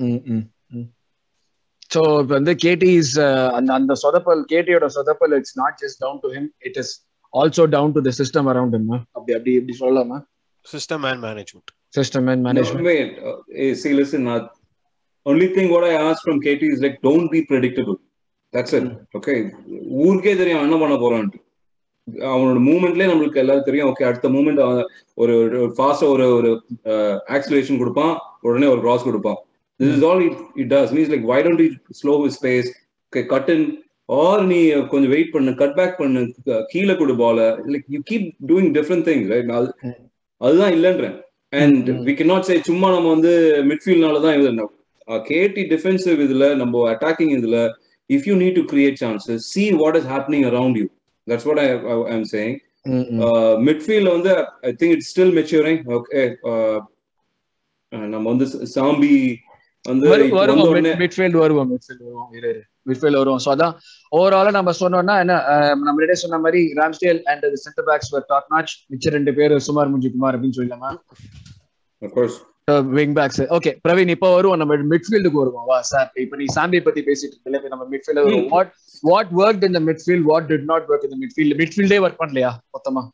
So இப்போ வந்து கேடி இஸ் அந்த அந்த சொதப்பல் கேடியோட சொதப்பல் it's not just down to him it is also down to the system around him அப்படி அப்படி இப்படி சொல்லலாமா System and management. System and No, management wait. Uh, hey, see, listen. Uh, only thing what I asked from Katie is like, don't be predictable. That's it. Okay. ஊருக்கே தெரியும் அவன் என்ன பண்ண போறான்ட்டு அவனோட மூமெண்ட்லயே நம்மளுக்கு எல்லாரும் தெரியும் ஓகே அடுத்த மூமெண்ட் ஒரு ஃபாஸ்டா ஒரு ஒரு ஆக்சிலேஷன் கொடுப்பான் உடனே ஒரு கிராஸ் கொடுப்பான் this is all it it does means like why don't it slow with space cut in or நீ கொஞ்சம் வெயிட் பண்ணு கட் பேக் பண்ணு க- கீழே கொடு பால like you keep doing different things right அதுதான் இல்லைன்றேன் and Mm. We cannot say சும்மா நம்ம வந்து மிட்ஃபீல்ட்னால தான் இது கேடி டிஃபென்சிவ் இதுல நம்ம அட்டாக்கிங் இதுல if you need to create chances see what is happening around you that's what I I'm saying மிட்ஃபீல்ட்ல வந்து I think it's still maturing okay நம்ம வந்து சாம்பி வந்து இப்ப வந்த வருவோம் உடனே மிட்ஃபீல்டு வருவோம் மிட்ஃபீல்டு வருவோம் இரு மிட்ஃபீல்டு வருவோம் ஸோ அதான் ஓவராலா நம்ம சொன்னோம்னா என்ன அஹ், நம்ம முன்னாடியே சொன்ன மாதிரி Ramsdale and centre backs top match மிச்ச ரெண்டு பேர் சுமார் முஞ்சி குமார் அப்படின்னு சொல்லலாமா of course wing backs okay Praveen இப்போ வருவோம் நம்ம மிட்ஃபீல்டுக்கு வருவோம் வா சார் இப்போ நீ சாம்பி பத்தி பேசிட்டு இருக்கல இப்ப நம்ம மிட்ஃபீல்டு வருவோம் Hmm. What what work in the midfield what did not work in the midfield மிட்ஃபீல்டே ஒர்க் பண்ணலையா மொத்தமா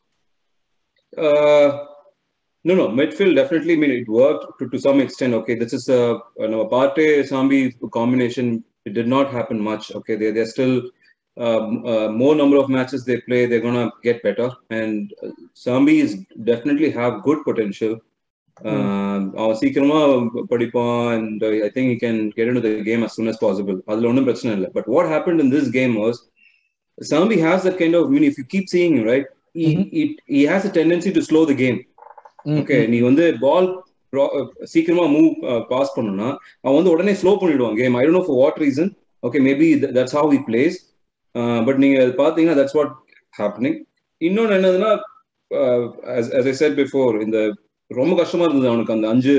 Uh, no, no, midfield definitely. I mean, it worked to, to some extent. Okay, this is a uh, no, Partey Sambi combination. It did not happen much. Okay, they they're still um, uh, more number of matches they play, they're gonna get better. And uh, Sambi is definitely have good potential. Um, அவன் சீக்கிரமா படிப்பான் and uh, I think he can get into the game as soon as possible. அதுல ஒன்றும் பிரச்சனை இல்லை. But what happened in this game was Sambi has that kind of. I mean, if you keep seeing him, right, he, Mhm. it, he has a tendency to slow the game. Okay நீ வந்து பால் சீக்கிரமா மூவ் பாஸ் பண்ணணும்னா அவன் வந்து உடனே ஸ்லோ பண்ணிடுவான் game I don't know for what reason okay maybe that's how he plays but நீங்க அது பாத்தீங்கன்னா தட்ஸ் வாட் ஹேப்பனிங் இன்னொன்னு என்னதுன்னா as I said before இந்த ரொம்ப கஷ்டமா இருந்தது அவனுக்கு அந்த அஞ்சு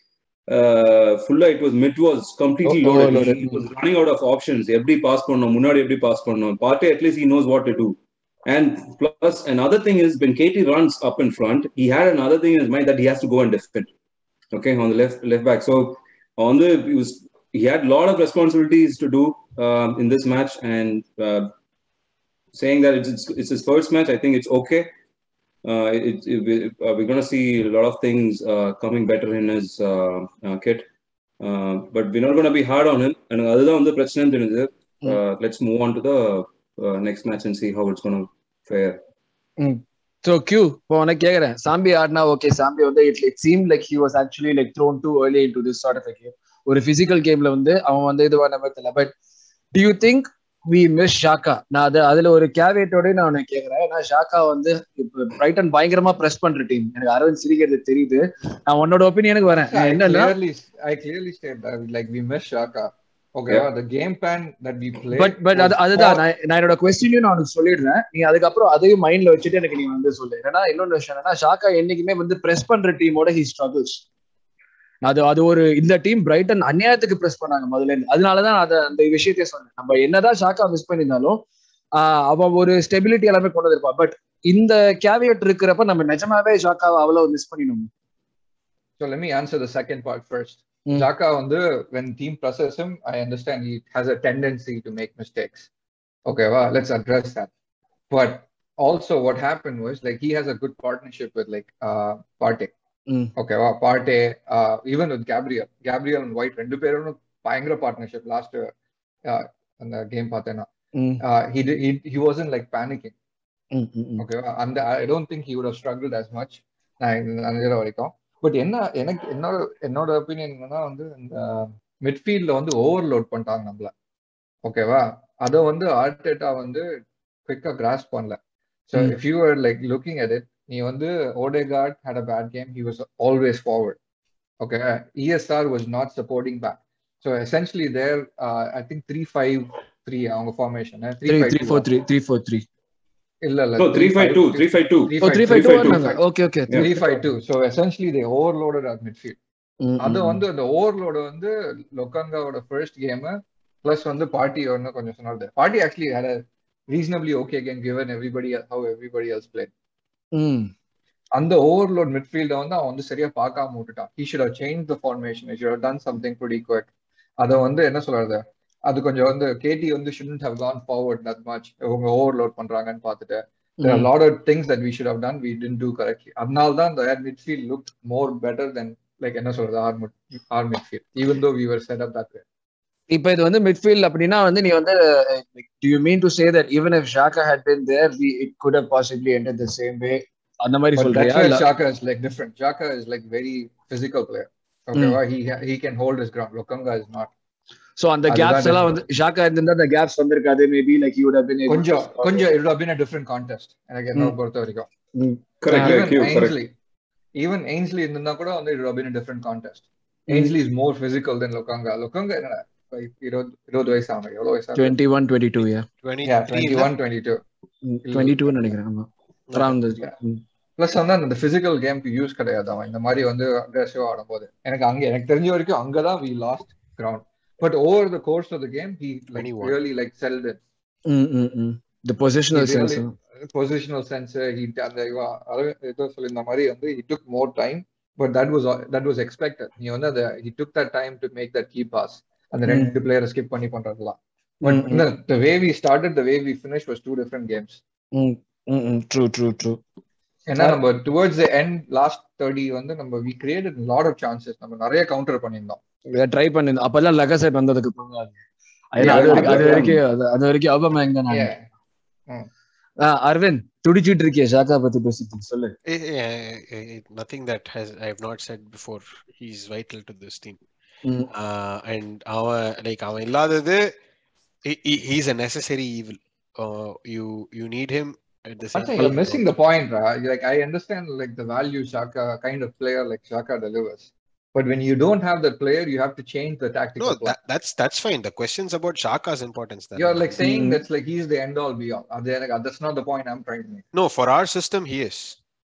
ஃபுல்லா it was mid was completely Oh, loaded loaded. he was running out of options எப்படி பாஸ் பண்ணணும் முன்னாடி எப்படி பாஸ் பண்ணணும் பார்ட்டே at least he knows what to do and plus another thing is when KT runs up in front, he had another thing in his mind that he has to go and defend. Okay, on the left left back. So on the he was he had a lot of responsibilities to do um, in this match, and uh, saying that it's, it's it's his first match, I think it's okay. Uh, it, it, we- uh, we're going to see a lot of things uh, coming better in his uh, uh, kit, uh, but we're not going to be hard on him. And அதுதான் வந்து பிரச்சனைன்னு தெரியுது. Uh, let's move on to the uh, next match and see how it's going to fare. So Q இப்போ உனக்கு கேக்குறேன் சாம்பி ஆடினா ஓகே சாம்பி வந்து it it seem like he was actually like thrown too early into this sort of game ஒரு பிசிக்கல் கேம்ல வந்து அவன் வந்து இது பண்ண தெரியல but do you think we miss Xhaka நான் அது அதுல ஒரு கேவேட்டோட நான் உனக்கு கேக்குறேன் ஏன்னா ஷாக்கா வந்து இப்போ பிரைட்டன் பயங்கரமா பிரஸ் பண்ற டீம் எனக்கு அரவிந்த் சிரிக்கிறது தெரியுது நான் உன்னோட ஒப்பீனியனுக்கு வரேன் I என்னன்னா clearly, I clearly said that like we miss Shaka. Okay, Yeah. the game plan that we played. But but அது was அதுதான் for- நான் நான் என்னோட கொஸ்டினையும் நான் உனக்கு சொல்லிடுறேன் நீ அதுக்கப்புறம் அதையும் மைண்ட்ல வச்சுட்டு எனக்கு நீ வந்து சொல்லு ஏன்னா இன்னொன்று விஷயம் என்னன்னா ஷாக்கா என்னைக்குமே வந்து பிரஸ் பண்ற டீமோட ஹி ஸ்ட்ரகிள்ஸ் அது அது ஒரு இந்த டீம் பிரைட்டன் அநியாயத்துக்கு பிரஸ் பண்ணாங்க முதல்ல இருந்து அதனாலதான் அதை அந்த விஷயத்தையே சொன்னேன் நம்ம என்னதான் ஷாக்கா மிஸ் பண்ணியிருந்தாலும் ஆஹ் அவன் ஒரு ஸ்டெபிலிட்டி எல்லாமே கொண்டு வந்திருப்பான் பட் இந்த கேவியட் இருக்கிறப்ப நம்ம நிஜமாவே ஷாக்காவை அவ்வளவு மிஸ் பண்ணிடணும் So let me answer the second part first. Mm. Xhaka on the when team process him, I understand he has a tendency to make mistakes. Okay, well, let's address that. But also what happened was like he has a good partnership with like uh Partey. Mm. Okay, well, Partey, uh, even with Gabriel. Gabriel and White ரெண்டு பேரும் பயங்கர partnership last uh, uh, அந்த game பார்த்தேன்னா ம், uh, he did, he he wasn't like panicking. ம், ம், ம். ஓகே அந்த I don't think he would have struggled as much நான் இந்த நினைக்கிற வரைக்கும் பட் என்ன எனக்கு என்னோட என்னோட ஒப்பீனியன் என்னன்னா வந்து இந்த மிட்ஃபீல்ட்ல வந்து ஓவர்லோட் பண்ணிட்டாங்க நம்மள ஓகேவா அதை வந்து ஆர்டேட்டா வந்து குவிக்கா கிராஸ் பண்ணல so Hmm. If you are like looking at it நீ வந்து Odegaard had a bad game he was always forward okay ESR was not supporting back so essentially there I think three five three அவங்க formation three three four three three four three இல்ல இல்ல No, 352, 352. Oh three five two 352. Okay okay Yeah. Three five two so essentially they overloaded at midfield அது வந்து அந்த ஓவர்லோட வந்து லொக்காங்காவோட ஃபர்ஸ்ட் கேம் பிளஸ் வந்து பார்ட்டி ஒன்று கொஞ்சம் சொன்னாரு Partey actually had reasonably okay game given everybody how everybody else play ம் அந்த ஓவர்லோட் மிட்ஃபீல்ட வந்து அவன் வந்து சரியா பார்க்காம விட்டுட்டான் he should have change the formation should have done something pretty quick அதை வந்து என்ன சொல்றது அது கொஞ்சம் வந்து கேடி வந்து shouldn't have gone forward that much இவங்க ஓவர்லோட் பண்றாங்கன்னு பார்த்துட்டு there are a lot of things that we should have done we didn't do correctly அதனால தான் the midfield looked more better than like என்ன சொல்றது our, mid- our midfield even though we were set up that way இப்போ இது வந்து மிட்ஃபீல்ட் அப்படின்னா வந்து நீ வந்து do you mean to say that even if Xhaka had been there we it could have possibly ended the same way அந்த மாதிரி but that's சொல்றியா where இல்ல Xhaka is like different Xhaka is like very physical player okay Mm. well, he he can hold his ground Lokanga is not so அந்த அதுதான் கேப்ஸ் எல்லாம் வந்து difference. ஷாக்கா இருந்திருந்தா அந்த கேப்ஸ் வந்திருக்காது maybe like you would have been able கொஞ்சம் to- கொஞ்சம் it would have been a different contest எனக்கு என்ன Mm. பொறுத்த வரைக்கும் ம். Correct, even like you, correct. Ainsley even Ainsley இருந்தா கூட வந்து it would have been a different contest Ainsley is more physical than Lokanga Lokanga என்னடா இப்ப இருபது இருபது வயசு ஆகும் எவ்வளவு வயசு ஆகுது? 21 22 yeah Yeah, 23 21, 22. ம், 22 ன்னு நினைக்கிறேன் ஆமா around the- Yeah. Hmm. Plus வந்து அந்த பிசிக்கல் கேம்க்கு யூஸ் கிடையாது அவன் இந்த மாதிரி வந்து அக்ரெசிவ் ஆடும்போது எனக்கு அங்க எனக்கு தெரிஞ்ச வரைக்கும் அங்கதான் we lost ground but over the course of the game he like 21. Really like settled hmm, hmm, hmm. the positional He sense really- positional sense he அந்த இவன் அரவிந்த் ஏதோ சொல்லியிருந்த மாதிரி வந்து he took more time but that was that was expected நீ வந்து அந்த he took that time to make that key pass அந்த ரெண்டு பிளேயரை ஸ்கிப் பண்ணி பண்றதுலாம் but hmm, hmm. The way we started the way we finish was two different games hmm, hmm, hmm. true true true ஏன்னா நம்ம towards the end last thirty வந்து நம்ம we created lot of chances நம்ம நிறைய கவுண்டர் பண்ணியிருந்தோம் ட்ரை பண்ணி அப்பெல்லாம் லெகசைட் வந்ததுக்கு அப்புறம் தான் அது. ஏன்னா Yeah, அது வரைக்கும் அது அது- வரைக்கும் அது- அது வரைக்கும் அபமேங்க தான் Yeah. ஆஹ் அரவிந்த் துடிச்சிட்டு இருக்கிய ஷாக்கா பத்தி பேசிட்டு சொல்லு Eh, eh, eh, eh, nothing that has I have not said before. He's vital to this team. ம். Uh, and அவன் like அவன் இல்லாதது he- he- he's a necessary evil. Uh, you you need him at the same Actually, time. you're missing the point, right? Like I understand like the value Shaka kind of player like Shaka delivers. But when you don't have that player, you have to change the tactical No, plan. that, that's that's fine. The question's about Shaka's importance. Then. You're like saying Mm. that's like he's the end all be all. Uh, they're like, uh, That's not the point I'm trying to make. No, for our system, he is.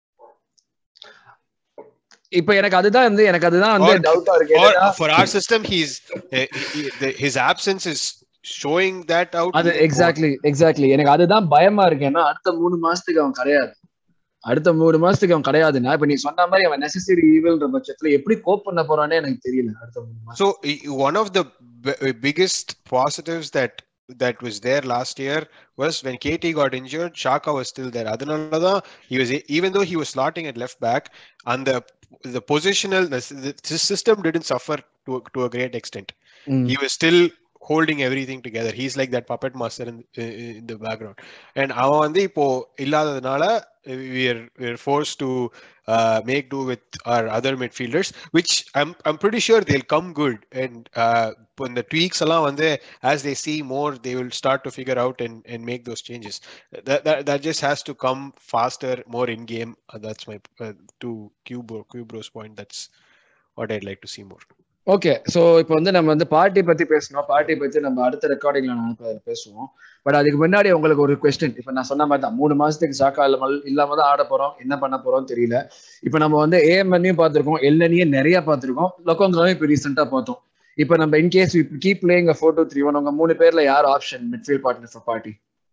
இப்ப எனக்கு அதுதான் வந்து எனக்கு அதுதான் வந்து Or- டவுட்டா இருக்கு Or என்னன்னா, for our system, he's eh, he- the- his absence is showing that out. அது even more. எக்ஸாக்ட்லி எக்ஸாக்ட்லி எனக்கு அதுதான் பயமா இருக்கு ஏன்னா அடுத்த மூணு மாசத்துக்கு அவன் கிடையாது அடுத்த மூணு மாசத்துக்கு அவன் கிடையாதுன்னா இப்ப நீ சொன்ன மாதிரி அவன் நெசசரி ஈவல்ன்ற பட்சத்துல எப்படி கோப் பண்ண போறானே எனக்கு தெரியல அடுத்த மூணு மாசம் So i- one of the b- biggest positives that that was there last year was when KT got injured, Shaka was still there. Adhanalada, he was even though he was slotting at left back, and the the positional the, s- the system didn't suffer to a- to a great extent. ம். He was still holding everything together. He's like that puppet master in, in the background. And அவன் வந்து இப்போ இல்லாததுனால we are we are forced to uh, make do with our other midfielders, which I'm I'm pretty sure they'll come good. And uh, when the tweaks எல்லாம் வந்து as they see more, they will start to figure out and, and make those changes. That, that that just has to come faster, more in game. Uh, that's my uh, to Cubro Cubro's point. That's what I'd like to see more. Okay so இப்போ வந்து நம்ம வந்து பார்ட்டி பத்தி பேசணும் பார்ட்டி பத்தி நம்ம அடுத்த ரெக்கார்டிங்ல நம்ம பேசுவோம் பட் அதுக்கு முன்னாடி உங்களுக்கு ஒரு கொஸ்டின் இப்போ நான் சொன்ன மாதிரி தான் மூணு மாசத்துக்கு சாக்கா இல்லாம இல்லாம தான் ஆட போறோம் என்ன பண்ண போறோம் தெரியல இப்போ நம்ம வந்து ஏஎம்என்னையும் பார்த்திருக்கோம் எல்என்னையும் நிறைய பார்த்திருக்கோம் லொக்கோங்காவையும் இப்போ ரீசெண்டா பார்த்தோம் இப்போ நம்ம in case keep playing four two three one உங்க மூணு பேர்ல யார் option midfield partner for Partey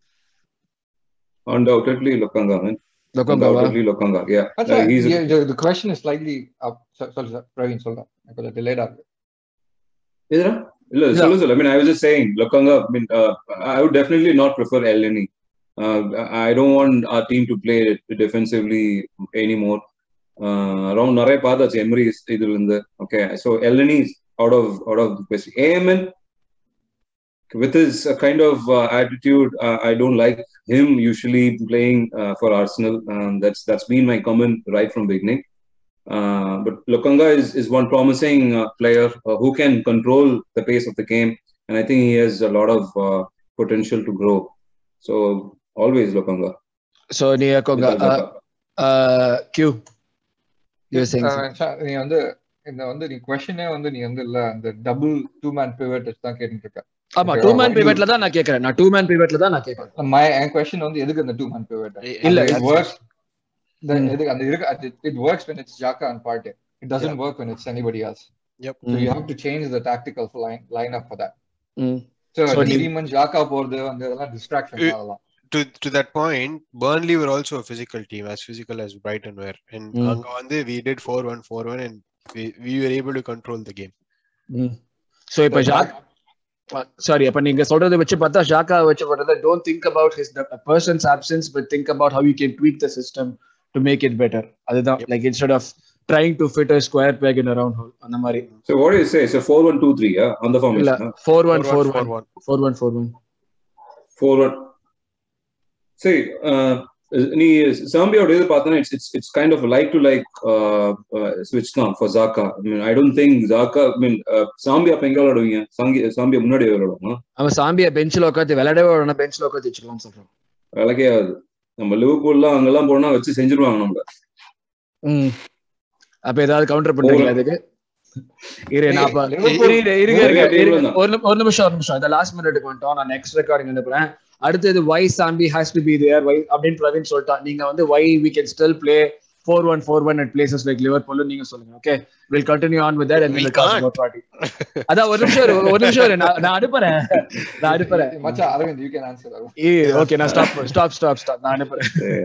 Undoubtedly Lokanga, man. லொக்கோங்காவா Undoubtedly Lokanga. Yeah. That's Uh, why he's a- the, the, the question is slightly up. So, sorry, sir. Praveen, சொல்றேன் கொஞ்சம் delayed ஆ இருக்கு Isra? இல்ல Yeah. சொல்லு சொல்லு. I mean, I was just saying, Lokanga, I mean, uh, I would definitely not prefer Elneny. Uh, I don't want our team to play defensively anymore. Uh, around நிறைய பார்த்தாச்சு எம்ரி இதுல இருந்து okay so Elneny out of out of question AMN with his uh, kind of uh, attitude, uh, I don't like him usually playing uh, for Arsenal. Um, that's that's been my comment right from beginning. Uh, but Lokanga is, is one promising uh, player uh, who can control the pace of the game, and I think he has a lot of uh, potential to grow. So always Lokanga. So நீ Lokonga Q you saying ah சா- நீ வந்து இந்த வந்து நீ கொஸ்டினே வந்து நீ வந்து இல்ல அந்த டபுள் டூ மேன் பிவட் தான் கேட்டுட்டு இருக்க ஆமா Okay, two uh, man what do you- பிவட்ல தான் நான் கேக்குறேன் நான் டூ மேன் பிவட்ல தான் நான் கேக்குறேன் மை என் கொஸ்டின் வந்து எதுக்கு அந்த டூ மேன் பிவட் இல்ல, இட் that's- ஒர்க்ஸ் Hmm. எதுக்கு அந்த இருக்கு it works when it's Xhaka and Partey it doesn't work when it's anybody else Yep. so you have to change the tactical line line up for that ம் so, So, நீ- Neeman Xhaka போறது வந்து அதெல்லாம் distraction Uh, ஆகலாம் to to that point, Burnley were also a physical team, as physical as Brighton were, and Mm. அங்க வந்து we did four one four one, and we, we were able to control the game. So இப்ப ஜாக் சாரி அப்ப நீங்க சொல்றதை வச்சு பார்த்தா ஷாக்கா வச்சு பார்த்தா don't think about his persons options but think about how you can tweak the system to make it better அதுதான் Yep. Like instead of trying to fit a square peg in a round hole அந்த மாதிரி So what do you say? So four one two three, yeah, on the இல்ல formation. huh? Four one Four four one, one four one. Four one four one four one. See, uh, நீ சாம்பியோட இது பார்த்தா it's it's it's kind of like to like ஸ்விட்ச் தான் for Xhaka I mean I don't think Xhaka I mean சாம்பியா அப்ப எங்க விளையாடுவீங்க சாங்கி சாம்பியா முன்னாடி விளையாடுவாங்க அவன் சாம்பியா பெஞ்சில் உட்காந்து விளையாடவே வேணா பெஞ்சில் உட்காந்து வச்சுக்கலாம் சொல்றான் விளக்கே ஆகுது நம்ம லிவர்பூல்லாம் அங்கெல்லாம் போனா வச்சு செஞ்சிருவாங்க நம்மள ம் அப்ப ஏதாவது கவுண்டர் பண்றீங்களா அதுக்கு இரு நான் அப்ப- Liverpool- இரு, இரு, இருங்க, இருங்க, Liverpool இருங்க. தான். ஒரு நிமி- ஒரு நிமிஷம் ஒரு நிமிஷம் இந்த லாஸ்ட் மினிட்டுக்கு வந்துட்டோம் நான் நெக்ஸ்ட் ரெக்கார்டிங் அனுப்புறேன் அடுத்தது why Sambi has to be there why அப்படின்னு பிரவீன் சொல்லிட்டான் நீங்க வந்து why we can still play four one four one at places like லிவர் நீங்க சொல்லுங்க okay will continue on with that and We will talk can't. About Partey அதான் ஒரு நிமிஷம் இரு, ஒரு நிமிஷம் இரு, நான் நான் அனுப்புறேன் நான் அனுப்புறேன் மச்சான் Aravind you can answer okay நான் ஸ்டாப் ஸ்டாப் ஸ்டாப் ஸ்டாப் நான் அனுப்புறேன்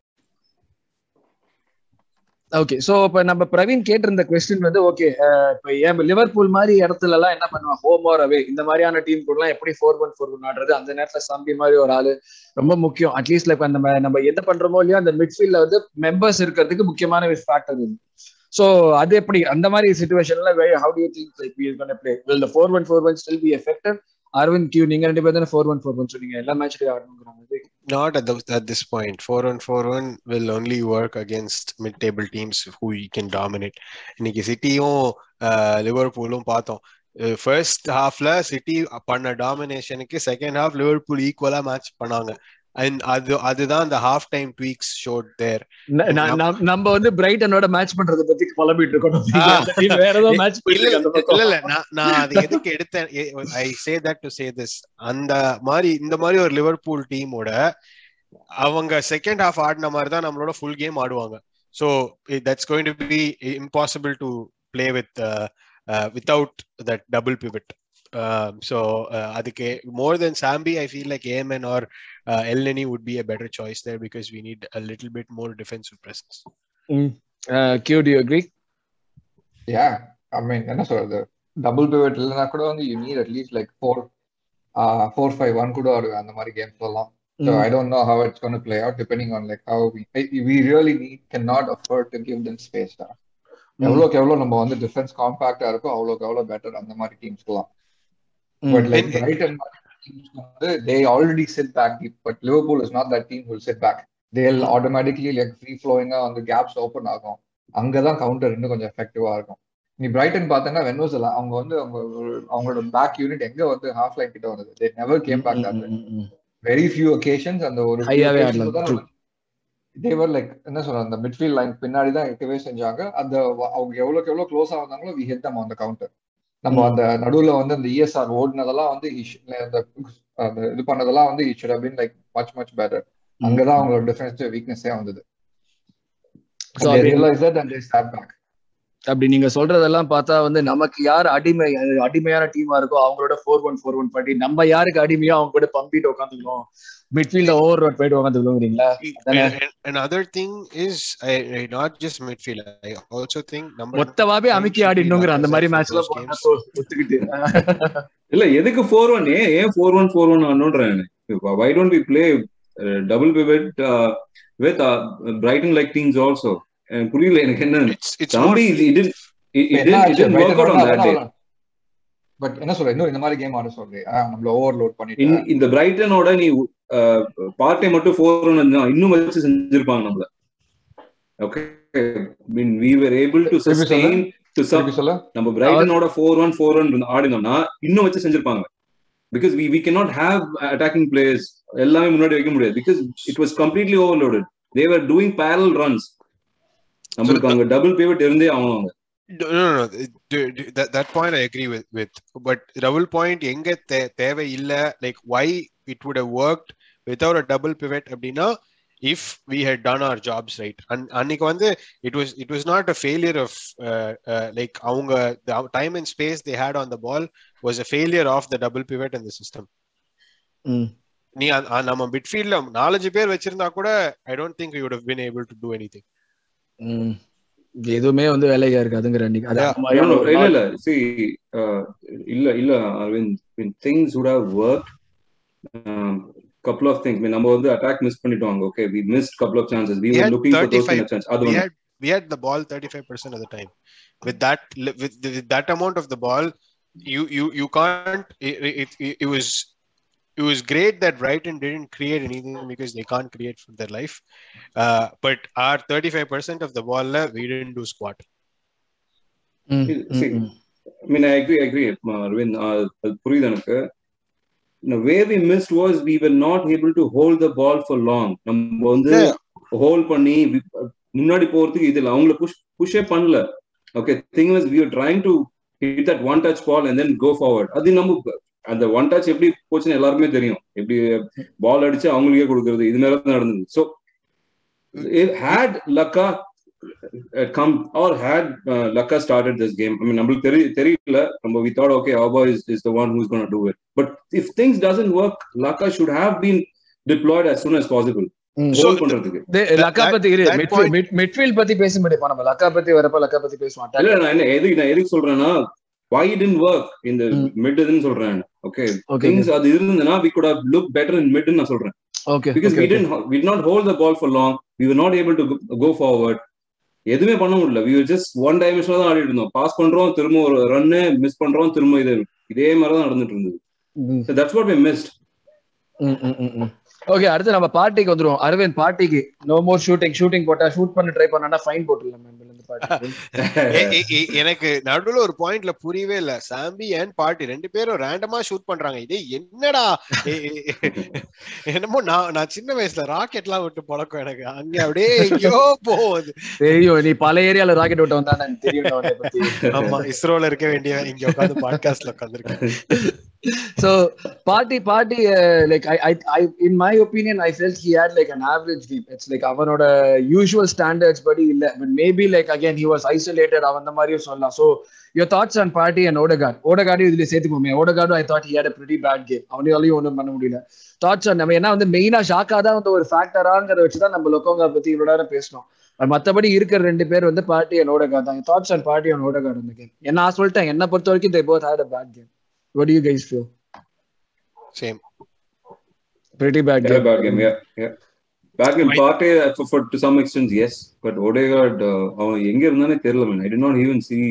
ஓகே சோ இப்ப நம்ம பிரவீன் கேட்டிருந்த கொஸ்டின் வந்து ஓகே இப்ப ஏன் லிவர்பூல் மாதிரி இடத்துல எல்லாம் என்ன பண்ணுவான் ஹோம் ஆர் அவே இந்த மாதிரியான டீம் கூட எல்லாம் எப்படி ஃபோர் ஒன் ஃபோர் ஒன் ஆடுறது அந்த நேரத்துல சம்பி மாதிரி ஒரு ஆளு ரொம்ப முக்கியம் அட்லீஸ்ட் லைக் நம்ம நம்ம எந்த பண்றோமோ இல்லையோ அந்த மிட்ஃபீல்ட்ல வந்து மெம்பர்ஸ் இருக்கிறதுக்கு முக்கியமான ஒரு ஃபேக்டர் இது சோ அது எப்படி அந்த மாதிரி சுச்சுவேஷன்ல how to think like we gonna play will the four one four one still be affected Aravind Q நீங்க ரெண்டு பேரும் தானே ஃபோர் ஒன் ஃபோர் ஒன் சொன்னீங்க எல்லா மேட்ச்லயும் ஆடணுங்கிறாங்க Not at the, at this point. Four one four one will only work against mid-table teams who you can dominate. இன்னைக்கு சிட்டியும் லிவர்பூலும் பார்த்தோம் ஃபர்ஸ்ட் ஹாஃப்ல சிட்டி பண்ண டாமினேஷனுக்கு செகண்ட் ஹாஃப் லிவர்பூல் ஈக்குவலா மேட்ச் பண்ணாங்க அண்ட் அது அதுதான் அந்த half time tweaks showed there ந- ந- நம்- நம்ம வந்து பிரைட்டனோட மேட்ச் பண்றத பத்தி புலம்பிட்டு இருக்கோம் ஆ. அந்த team வேற ஏதோ மேட்ச் இல்ல இல்ல இல்ல இல்ல நான் நான் அது எதுக்கு எடுத்தேன் I say that to say this அந்த மாதிரி இந்த மாதிரி ஒரு லிவர்பூல் டீமோட அவங்க செகண்ட் ஹாஃப் ஆடின மாதிரி தான் நம்மளோட ஃபுல் கேம் ஆடுவாங்க so that's going to be impossible to play with without that double pivot Um, so uh, அதுக்கு more than Sambi, I feel like AMN or uh, El Neni would be a better choice there because we need a little bit more defensive presence. Q do agree yeah I mean என்ன சொல்றது டபுள் பிவட் இல்லைனா கூட வந்து you need at least like four four five one கூட ஒரு அந்த மாதிரி கேம்ஸ் எல்லாம் So I don't know how it's going to play out depending on like how we we really need cannot afford to give them space. Da. எவ்வளோக்கு எவ்வளோ நம்ம வந்து டிஃபென்ஸ் காம்பாக்டா இருக்கோ அவ்வளோக்கு எவ்வளோ பெட்டர் அந்த மாதிரி டீம்ஸ்க்குலாம் பட் லைக் பிரைட்டன் வந்து they already set back deep but Liverpool is not that team will set back they automatically like free ஃப்ளோயிங்கா வந்து கேப்ஸ் ஓப்பன் ஆகும் அங்கதான் கவுண்டர் இன்னும் கொஞ்சம் எஃபெக்டிவா இருக்கும் நீ பிரைட்டன் பார்த்தனா வென்னோஸ் எல்லாம் அவங்க வந்து அவங்க அவங்களோட பேக் யூனிட் எங்க வந்து ஹாஃப் லைன் கிட்ட வந்தது they never came back that very few occasions அந்த ஒரு தேவர் லைக் என்ன சொல்ற அந்த மிட்ஃபீல்ட் லைன் பின்னாடி தான் இருக்கவே செஞ்சாங்க அந்த அவங்க எவ்வளவுக்கு எவ்வளவு க்ளோஸா வந்தாங்களோ வி ஹிட் தம் அந்த கவுண்டர் நம்ம அந்த நடுவுல வந்து அந்த இஎஸ்ஆர் ஓடினதெல்லாம் வந்து அந்த அந்த இது பண்ணதெல்லாம் வந்து it should been like much much better அங்கதான் அவங்களோட டிஃபென்சிவ் வீக்னஸே வந்தது அப்படி நீங்க சொல்றதெல்லாம் பார்த்தா வந்து நமக்கு யார் அடிமை அடிமையான டீமா இருக்கோ அவங்களோட ஃபோர் ஒன் ஃபோர் ஒன் பண்ணி நம்ம யாருக்கு அடிமையோ அவங்க கூட பம்பிட்டு உட்காந்துக்கணும் மிட்ஃபீல்ட்ல ஓவர் ரோட் போயிட்டு உட்காந்துக்கணுங்கிறீங்களா another thing is I, I not just midfield I also think number மொத்தமாவே அமுக்கி ஆடிடணுங்கிற அந்த மாதிரி மேட்ச்ல ஒத்துக்கிட்டு இல்ல எதுக்கு ஃபோர் ஒன் ஏன் ஏன் ஃபோர் ஒன் ஃபோர் ஒன் ஆனோன்றேன் why don't we play double pivot with Brighton like teams also புரியல எனக்கு என்ன தம்பி பட் என்ன சொல்ற இன்னும் இந்த மாதிரி கேம் ஆட சொல்றேன் நம்மள ஓவர்லோட் பண்ணிட்டு இந்த பிரைட்டனோட நீ பார்ட்டை மட்டும் ஃபோர் ஒன் இன்னும் வச்சு செஞ்சிருப்பாங்க நம்மள okay mean we were able to sustain to நம்ம பிரைட்டனோட ஃபோர் ஒன் ஃபோர் ஒன் ஆடினோம்னா இன்னும் வச்சு செஞ்சிருப்பாங்க because we we cannot have attacking players எல்லாமே முன்னாடி வைக்க முடியாது because it was completely overloaded they were doing parallel runs நம்மளுக்கு அங்க டபுள் பிவட் இருந்தே ஆகணும் அவங்க no no no that, that point i agree with with but double point எங்க தேவை இல்ல like why it would have worked without a double pivot அப்படின்னா if we had done our jobs right and அன்னைக்கு வந்து it was it was not a failure of uh, uh, like அவங்க the time and space they had on the ball was a failure of the double pivot in the system நீ நம்ம மிட்ஃபீல்ட்ல நாலஞ்சு பேர் வச்சிருந்தா கூட I don't think you would have been able to to anything எதுவுமே வந்து வேலையா இருக்காதுங்கிற இல்ல இல்ல சி இல்ல இல்ல Aravind things would have work couple of things நம்ம வந்து அட்டாக் மிஸ் பண்ணிட்டோம் okay we missed couple of chances we, we were looking for those kind of chances அது we had we had the ball 35% of the time with that with, with that amount of the ball you you you can't it, it, it, it was it was great that Brighton didn't create anything because they can't create for their life. Uh, but our 35% of the ball, we didn't do squat. Mm, See, I mean, I agree, I agree, Arvind. Uh, புரியுது எனக்கு the way we missed was we were not able to hold the ball for long. நம்ம வந்து ஹோல்ட் பண்ணி முன்னாடி போறதுக்கு இதுல அவங்கள புஷ் புஷ்ஷே பண்ணல okay thing was we are trying to hit that one touch ball and then go forward அது நம்ம அந்த ஒன் டச் எப்படி போச்சுன்னு எல்லாருக்குமே தெரியும் எப்படி பால் அடிச்சு அவங்களுக்கே கொடுக்கறது இது மாதிரி தான் நடந்தது so had Laca come or had Laca started this game I mean நம்மளுக்கு தெரிய தெரியல நம்ம we thought okay Auba is is the one who's gonna do it but if things doesn't work Laca should have been deployed as soon as possible hold பண்றதுக்கு லக்கா பத்தி மிட்ஃபீல்ட் பத்தி பேச முடியும் நம்ம லக்கா பத்தி வரப்ப லக்கா பத்தி பேச மாட்டேன் இல்ல நான் என்ன எதுக்கு நான் எதுக்கு சொல்றேன்னா why didn't work in the mid ன்னு சொல்றேன் ஓகே things அது இருந்ததுன்னா we could have looked better in mid நான் சொல்றேன் okay because okay, we didn't we did not hold the ball for long we were not able to go forward எதுவுமே பண்ண முடியல we were just one dimensional தான் ஆடிட்டு இருந்தோம் பாஸ் பண்றோம் திரும்ப ஒரு ரன்னு மிஸ் பண்றோம் திரும்ப இது இதே மாதிரி தான் நடந்துட்டு இருந்தது so that's what we missed okay அடுத்து நம்ம பார்ட்டிக்கு வந்துருவோம் அரவிந்த் பார்ட்டிக்கு நோ மோர் ஷூட்டிங் ஷூட்டிங் போட்டா ஷூட் பண்ண ட்ரை பண்ணா ஃபைன் போட்டுடலாம் எனக்கு நடுவுல ஒரு பாயிண்ட்ல புரியவே இல்ல சாம்பி அண்ட் பார்ட்டி ரெண்டு பேரும் ரேண்டமா ஷூட் பண்றாங்க இதே என்னடா என்னமோ நான் நான் சின்ன வயசுல ராக்கெட் எல்லாம் விட்டு பழக்கம் எனக்கு அங்க அப்படியே எங்கேயோ போகுது தெரியும் நீ பல ஏரியால ராக்கெட் விட்டு வந்தா தெரியும் ஆமா இஸ்ரோல இருக்க வேண்டிய இங்க உட்காந்து பாட்காஸ்ட்ல உட்காந்துருக்கேன் so party party uh, like I, I i in my opinion i felt he had like an average game it's like அவனோட usual standards படி இல்ல but maybe like again he was isolated அவன் அந்த மாதிரியும் சொல்லலாம் so your thoughts on party and odegaard odegaard இதுல சேர்த்துக்கோமே odegaard i thought he had a pretty bad game அவனாலையும் ஒண்ணும் பண்ண முடியல தாட்ஸ் on நம்ம ஏன்னா வந்து மெயினா ஷாக்கா தான் வந்து ஒரு ஃபேக்டராங்கிறத வச்சுதான் நம்ம லொக்கோங்கா பத்தி இவ்வளவு நேரம் பேசணும் மத்தபடி இருக்கிற ரெண்டு பேர் வந்து பார்ட்டி அண்ட் ஓடகார்ட் தான் thoughts and Partey and Odegaard இந்த கேம் என்ன நான் சொல்லிட்டேன் என்ன பொறுத்த வரைக்கும் they both had a bad game what do you guys feel same pretty bad Yeah, game bad game. Yeah, yeah. Back in Right. Partey, uh, for, for to some extent, yes. But Odegaard, uh, அவன் எங்க இருந்தானே தெரியல man. I did not even see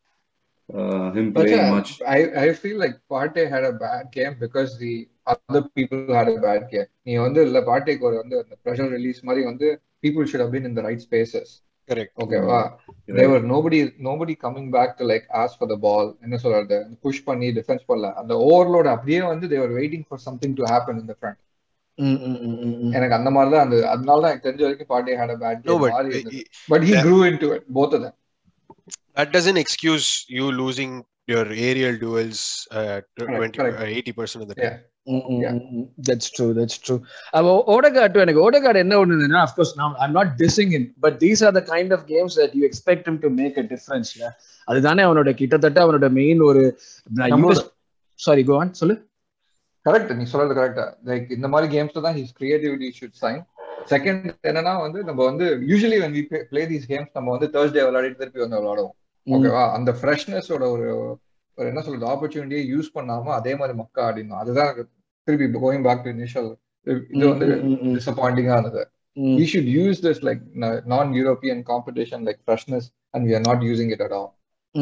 uh, him But playing yeah, much. I, I feel like Partey had a bad game because the other people had a bad game. நீ வந்து இல்ல பார்ட்டிக்கு ஒரு வந்து அந்த ப்ரெஷர் ரிலீஸ் மாதிரி வந்து people should have been in the right spaces. Correct ஓகேவா they were nobody nobody coming back to like ask for the ball என்ன சொல்றது புஷ் பண்ணி டிஃபென்ஸ் பண்ணல அந்த ஓவர்லோட் அப்படியே வந்து they were waiting for something to happen in the front Mm, mm, mm, mm, mm. எனக்கு அந்த மாதிரி தான் அந்த அதனால தான் எனக்கு தெரிஞ்ச வரைக்கும் Partey had a bad No, game but மாதிரி uh, இருந்தது. but he Yeah. grew into it both of them that doesn't excuse you losing your aerial duels uh, Correct, 20 correct. uh, 80% of the time. yeah Mm, mm, Yeah. mm, mm. That's true. That's true. அப்போ ஓடகார்ட் எனக்கு ஓடகார்ட் என்ன ஒண்ணுன்னா of course now I'm not dissing him but these are the kind of games that you expect him to make a difference yeah அதுதானே அவனோட கிட்டத்தட்ட அவனோட மெயின் ஒரு நம்மளோட- சாரி கோ ஆன் சொல்லு கரெக்ட் நீ சொல்றது கரெக்டா லைக் இந்த மாதிரி கேம்ஸ்ல தான் his creativity should shine second என்னன்னா வந்து நம்ம வந்து usually when we play these games நம்ம வந்து தேர்ஸ்டே விளையாடிட்டு திருப்பி வந்து விளையாடுவோம் ஓகேவா அந்த ஃப்ரெஷ்னஸோட ஒரு ஒரு என்ன சொல்றது ஆப்பர்ச்சுனிட்டியை யூஸ் பண்ணாம அதே மாதிரி மக்கா ஆடினோம் அதுதான் எனக்கு திருப்பி கோயிங் பேக் டு இனிஷியல் இது வந்து டிசப்பாயிண்டிங்கா இருந்தது we should use this like n- non-European competition like freshness, and we are not using it at all.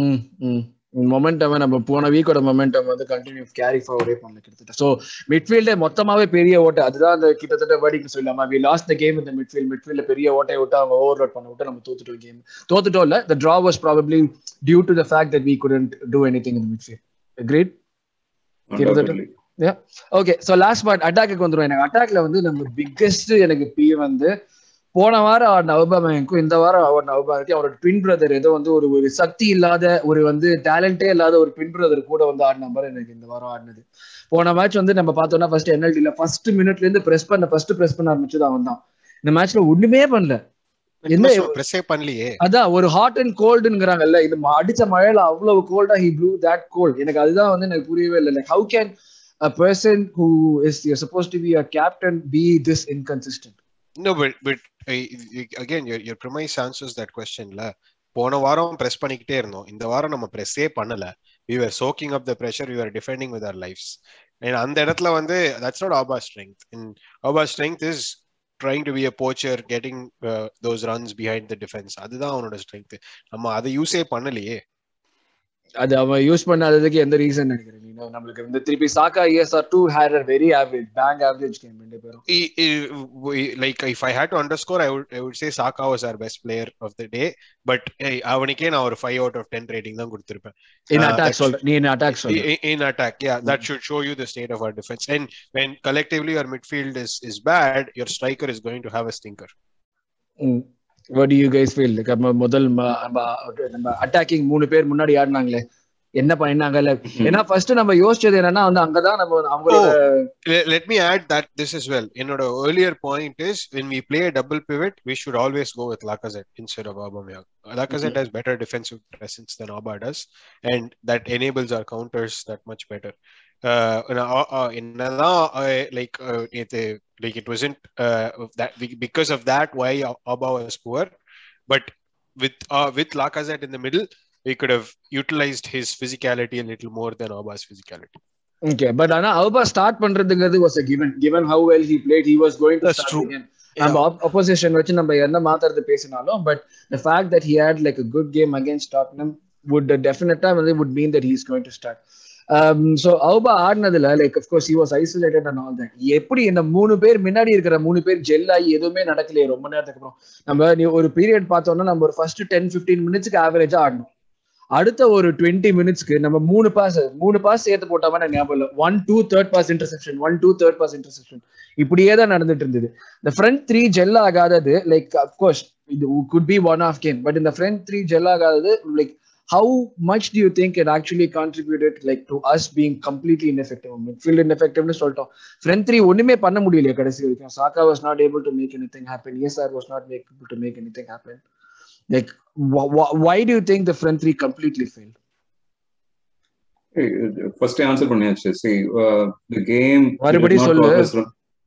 Momentum நம்ம போன வீக்கோட மொமெண்டம் வந்து கண்டினியூ கேரி ஃபார்வர்டே பண்ணல கிட்டத்தட்ட ஸோ மிட்ஃபீல்டே மொத்தமாவே பெரிய ஓட்டை அதுதான் அந்த கிட்டத்தட்ட வேடிக்கை சொல்லாம வி லாஸ்ட் த கேம் இந்த மிட்ஃபீல்ட் மிட்ஃபீல்ட்ல பெரிய ஓட்டையை விட்டு அவங்க ஓவர்லோட் பண்ண விட்டு நம்ம தோத்துட்டோம் கேம் தோத்துட்டோம் இல்ல the draw was probably due to the fact that we couldn't do anything in midfield great Undoubtedly. Okay so last part அட்டாக்கு வந்துடும் எனக்கு அட்டாக்ல வந்து நம்ம பிக்கெஸ்ட் எனக்கு பி வந்து போன வாரம் ஆடின அவுபாமேங்க்கும் இந்த வாரம் ஆடின அவுபாமேக்கு அவரோட ட்வின் பிரதர் ஏதோ வந்து ஒரு ஒரு சக்தி இல்லாத ஒரு வந்து டேலண்டே இல்லாத ஒரு ட்வின் பிரதர் கூட வந்து ஆடின மாதிரி எனக்கு இந்த வாரம் ஆடினது போன மேட்ச் வந்து நம்ம பார்த்தோம்னா ஃபர்ஸ்ட் என்எல்டில ஃபர்ஸ்ட் மினிட்ல இருந்து பிரஸ் பண்ண ஃபர்ஸ்ட் பிரஸ் பண்ண ஆரம்பிச்சது அவன் தான் இந்த மேட்ச்ல ஒண்ணுமே பண்ணல என்ன ப்ரெஸ்ஸே பண்ணலையே அதான் ஒரு ஹாட் அண்ட் கோல்டுங்கிறாங்கல்ல இது ம- அடிச்ச மழையில அவ்வளவு கோல்டா ஹி ப்ளூ தட் கோல்ட் எனக்கு அதுதான் வந்து எனக்கு புரியவே இல்லை like how can a person who is you supposed to be a captain be this inconsistent No, but but uh, again, your your premise answers that question ல போன வாரம் பிரஸ் பண்ணிக்கிட்டே இருந்தோம் இந்த வாரம் நம்ம பிரஸ்ஸே பண்ணல we were soaking up the pressure we were defending with our lives and அந்த இடத்துல வந்து that's not Auba's strength and Auba's strength is trying to be a poacher getting uh, those runs behind the defense அதுதான் அவனோட ஸ்ட்ரென்த் நம்ம அதை யூஸே பண்ணலையே அது அவன் யூஸ் பண்ணாததுக்கு எந்த ரீசன் நினைக்கிறேன் நீ நம்மளுக்கு வந்து திருப்பி Saka ESR two had very average bank average game ரெண்டு பேரும் I- I- we- like if I had to underscore, I would I would say Saka was our best player of the day. But hey, அவனுக்கே நான் ஒரு five out of ten rating தான் கொடுத்திருப்பேன் இன் Uh, அட்டாக் that's- சொல்ற நீ இன் அட்டாக் சொல்ற I- in attack. Yeah, that should show you the state of our defense. And when collectively our midfield is is bad, your striker is going to have a stinker. What you guys feel நம்ம முதல் ம- நம்ம நம்ம அட்டாக்கிங் மூணு பேர் முன்னாடி ஆடினாங்களே என்ன பண்ணாங்கல்ல ஏன்னா ஃபர்ஸ்ட் நம்ம யோசிச்சது என்னன்னா வந்து அங்கதான் நம்ம அவங்களோட Le- Let me add that this as well. In our earlier point is when we play a double pivot, we should always go with Lacazette instead of Aubameyang. Lacazette has better defensive presence than Auba does, and that enables our counters that much better. Uh, uh, uh, என்னதான், uh, like uh, it, uh, like it wasn't uh, that because of that why Auba was poor, but with uh, with Lacazette in the middle, we could have utilized his physicality a little more than Auba's physicality. Okay but ஆனா அவுபா ஸ்டார்ட் பண்றதுங்கிறது வாஸ் a given given how well he played he was going to That's start true. again நம்ம opposition வச்சு நம்ம என்ன மாத்துறது பேசினாலும் but the fact that he had like a good game against Tottenham would definitely வந்து would mean that he's going to start um, so Auba ஆடினதுல லைக் of course he was isolated and all that எப்படி இந்த மூணு பேர் முன்னாடி இருக்கிற மூணு பேர் ஜெல் ஆகி எதுவுமே நடக்கலையே ரொம்ப நேரத்துக்கு அப்புறம் நம்ம நீ ஒரு பீரியட் பார்த்தோம்னா நம்ம ஒரு ஃபர்ஸ்ட் டென் பிப்டீன் மினிட்ஸ்க்கு ஆவரேஜா ஆடணும் அடுத்த ஒரு டுவெண்ட்டி மினிட்ஸ்க்கு நம்ம மூணு பாஸ் மூணு பாஸ் சேர்த்து போட்ட மாதிரி ஞாபகம் இல்லை one two third pass interception one two third pass interception இப்படியே தான் நடந்துட்டு இருந்தது இந்த ஃப்ரண்ட் த்ரீ ஜெல் ஆகாதது லைக் அப்கோர்ஸ் இது could be one of game but இந்த ஃப்ரண்ட் த்ரீ ஜெல் ஆகாதது like how much do you think it actually contributed like to us being completely ineffective midfield ineffectiveness சொல்லிட்டோம் ஃப்ரண்ட் த்ரீ ஒண்ணுமே பண்ண முடியலையே கடைசி வரைக்கும் Saka was not able to make anything happen ESR was not able to make anything happen like why do you think the front three completely failed first answer பண்ணியாச்சு சி தி கேம் மறுபடியும் சொல்லு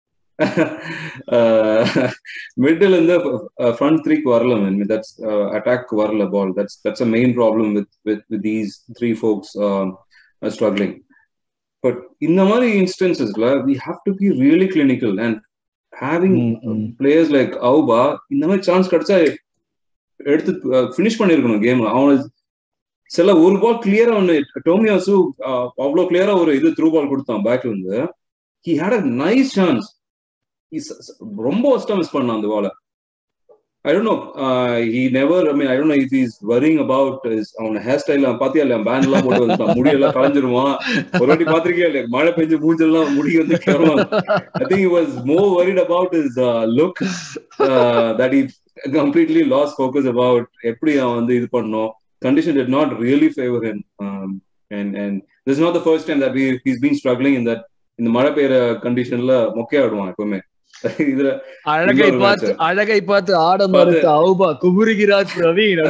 மிடில் இருந்து ஃப்ரண்ட் த்ரீக்கு வரல மேன் தட்ஸ் அட்டாக் வரல ball that's that's a main problem with with with these three folks struggling but இந்த மாதிரி இன்ஸ்டன்சஸ்ல we have to be really clinical and having players like Auba இந்த மாதிரி சான்ஸ் கிடைச்சா எடுத்து ஃபினிஷ் பண்ணிருக்கணும் கேம் அவன் சில ஒரு பால் கிளியரா ஒன்னு டோமியாசு அவ்வளவு கிளியரா ஒரு இது த்ரூ பால் கொடுத்தான் பேக்ல இருந்து he had a nice chance ரொம்ப ஒஸ்டா மிஸ் பண்ணான் அந்த பால I don't know he never I mean I don't know if is worrying about அவன ஹேர் ஸ்டைல் பாத்தியா இல்லையா பேண்ட் எல்லாம் போட்டு வந்துட்டான் முடியெல்லாம் கலைஞ்சிருவான் ஒரு வாட்டி பாத்திருக்கியா இல்லையா மழை பெஞ்சு மூஞ்செல்லாம் முடி வந்து கேவலம் I think he was more worried about his look that he completely lost focus about எப்படி அவன் வந்து இது பண்ணோம் condition did not really favor him. Um, and and this is not the first time that we he's been struggling in that இந்த மழை பெய்யற கண்டிஷன்ல மொக்கையா ஆடுவான் எப்பவுமே இதுல அழகை பார்த்து அழகை பார்த்து ஆட மறுத்த அவுபா குபுருகிறார் Praveen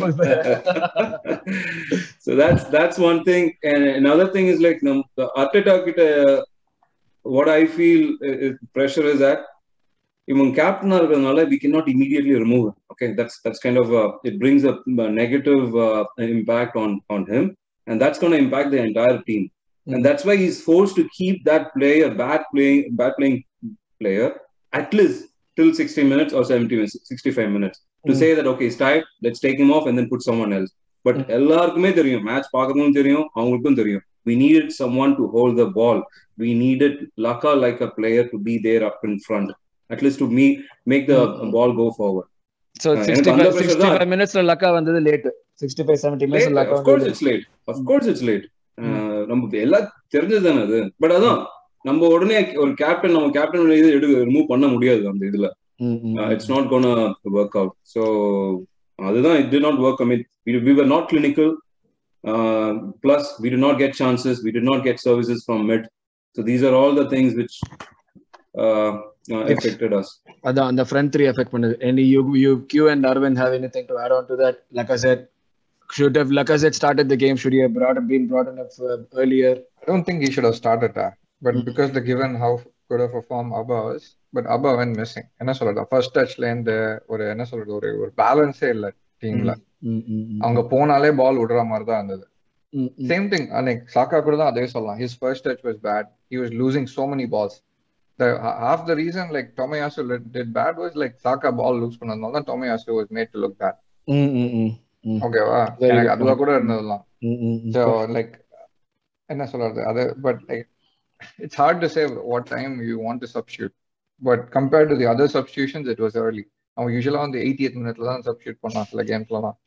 so that's that's one thing and another thing is like num Arteta கிட்ட what I feel is pressure is that இவங்க கேப்டனா இருக்கிறதுனால we can not immediately remove okay that's that's kind of it brings a negative impact on on him and that's gonna impact the entire team and that's why is forced to keep that player bad playing bad playing player at least till 60 minutes or 70 minutes 65 minutes to mm. say that okay it's tired let's take him off and then put someone else but mm. எல்லாருக்குமே தெரியும் மேட்ச் பார்க்கறதும் தெரியும் அவங்களுக்கும் தெரியும் we needed someone to hold the ball we needed Laka like a player to be there up in front at least to me make the mm-hmm. ball go forward. So uh, 65, 65 minutes லக்கா வந்தது லேட் 65 70 minutes லக்கா of course it's late of course it's late நம்ம எல்லாம் தெரிஞ்சது தானே அது பட் அதான் நம்ம உடனே ஒரு கேப்டன் நம்ம கேப்டன் இது எடு ரிமூவ் பண்ண முடியாது அந்த இதுல it's not gonna work out so அதுதான் it did not work I mean we were not clinical plus we do not get chances we do not get services from mid so these are all the things which uh, affected us. அதான் அந்த front three affect பண்ணுது and you you Q and Arvind have anything to add on to that like I said should have like I said started the game should he have brought been brought enough uh, earlier I don't think he should have started that but mm-hmm. because the given how good of a form Abba was but Abba went missing என்ன சொல்றது ஃபர்ஸ்ட் டச்ல இருந்து ஒரு என்ன சொல்றது ஒரு ஒரு பேலன்ஸே இல்ல டீம்ல அவங்க போனாலே பால் விடுற மாதிரி தான் இருந்தது சேம் திங் அன்னைக்கு சாக்கா கூட தான் அதே சொல்லலாம் his first touch was bad he was losing so many balls the half the reason like Tomiyasu did bad was like Saka ball looks பண்ணதுனால தான் Tomiyasu was made to look bad. ஓகேவா எனக்கு அதுவா கூட இருந்ததுலாம் ஸோ லைக் என்ன சொல்றது அது but like it's hard to save what time you want to substitute but compared to the other substitutions it was early அவன் யூஸ்வலா வந்து எயிட்டி எயிட் மினிட்ல தான் சப்ஸ்டியூட் பண்ணான் சில கேம்ஸ்ல தான்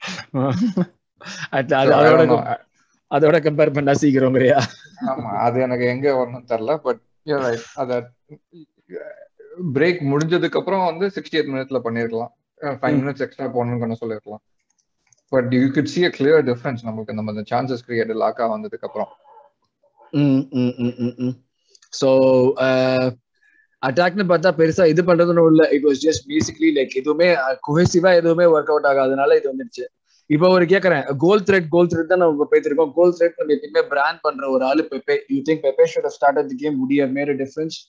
அதோட கம்பேர் பண்ணா சீக்கிரங்கிறியா ஆமா அது எனக்கு எங்க வரணும் தெரியல பட் அத பிரேக் முடிஞ்சதுக்கு அப்புறம் வந்து சிக்ஸ்டி எயிட் மினிட்ல பண்ணிருக்கலாம் ஃபைவ் மினிட்ஸ் எக்ஸ்ட்ரா போடணும்னு சொல்லிருக்கலாம் but you could see a clear difference நமக்கு நம்ம அந்த சான்சஸ் கிரியேட் லாக்கா வந்ததுக்கு அப்புறம் ஸோ அட்டாக்னு பார்த்தா பெருசா இது பண்றதுன்னு இல்ல it was just basically like எதுவுமே குஹெசிவா எதுவுமே ஒர்க் அவுட் ஆகாதனால இது வந்துருச்சு இப்போ ஒரு கேக்குறேன் கோல் த்ரெட் கோல் த்ரெட் தான் நம்ம பேசிருக்கோம் கோல் த்ரெட் நம்ம எப்பயுமே பிராண்ட் பண்ற ஒரு ஆளு Pepe you think Pepe should start the game would have made a difference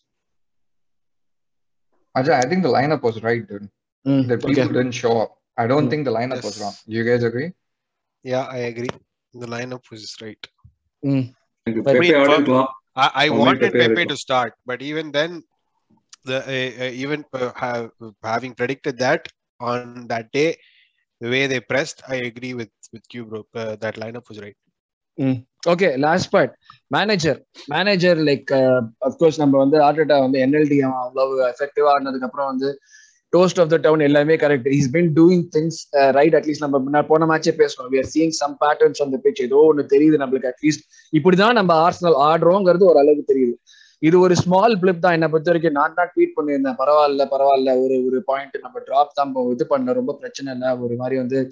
Ajay, I think the lineup was right, dude. Mm, The people okay. didn't show up. I don't Mm. think the lineup was Yes. wrong. You guys agree? Yeah, I agree. The lineup was right. எனக்கு But- பெப்பே ஆடி இருக்கலாம் I, I For me, wanted Pepe Pepe Rico. to start, but even then, the uh, uh, even uh, have, having predicted that on that day, the way they pressed, I agree with with you, bro. Uh, that lineup was right. Okay last part manager manager like of course நம்ம வந்து ஆர்டேட்டா வந்து என்எல்டி அவன் அவ்வளவு எஃபெக்டிவா ஆனதுக்கு அப்புறம் வந்து டோஸ்ட் ஆஃப் த டவுன் எல்லாமே correct is been doing things right at least நம்ம முன்ன போன மேட்சே பேசணும் we are seeing some patterns on the pitch ஏதோ ஒன்று தெரியுது நம்மளுக்கு அட்லீஸ்ட் இப்படிதான் நம்ம ஆர்சனல் ஆடுறோங்கிறது ஒரு அளவுக்கு தெரியுது இது ஒரு ஸ்மால் பிளிப் தான் என்னை பொறுத்த வரைக்கும் நான் தான் ட்வீட் பண்ணியிருந்தேன் பரவாயில்ல பரவாயில்ல ஒரு ஒரு பாயிண்ட் நம்ம டிராப் தான் இப்போ இது பண்ண ரொம்ப பிரச்சனை இல்லை ஒரு மாதிரி வந்து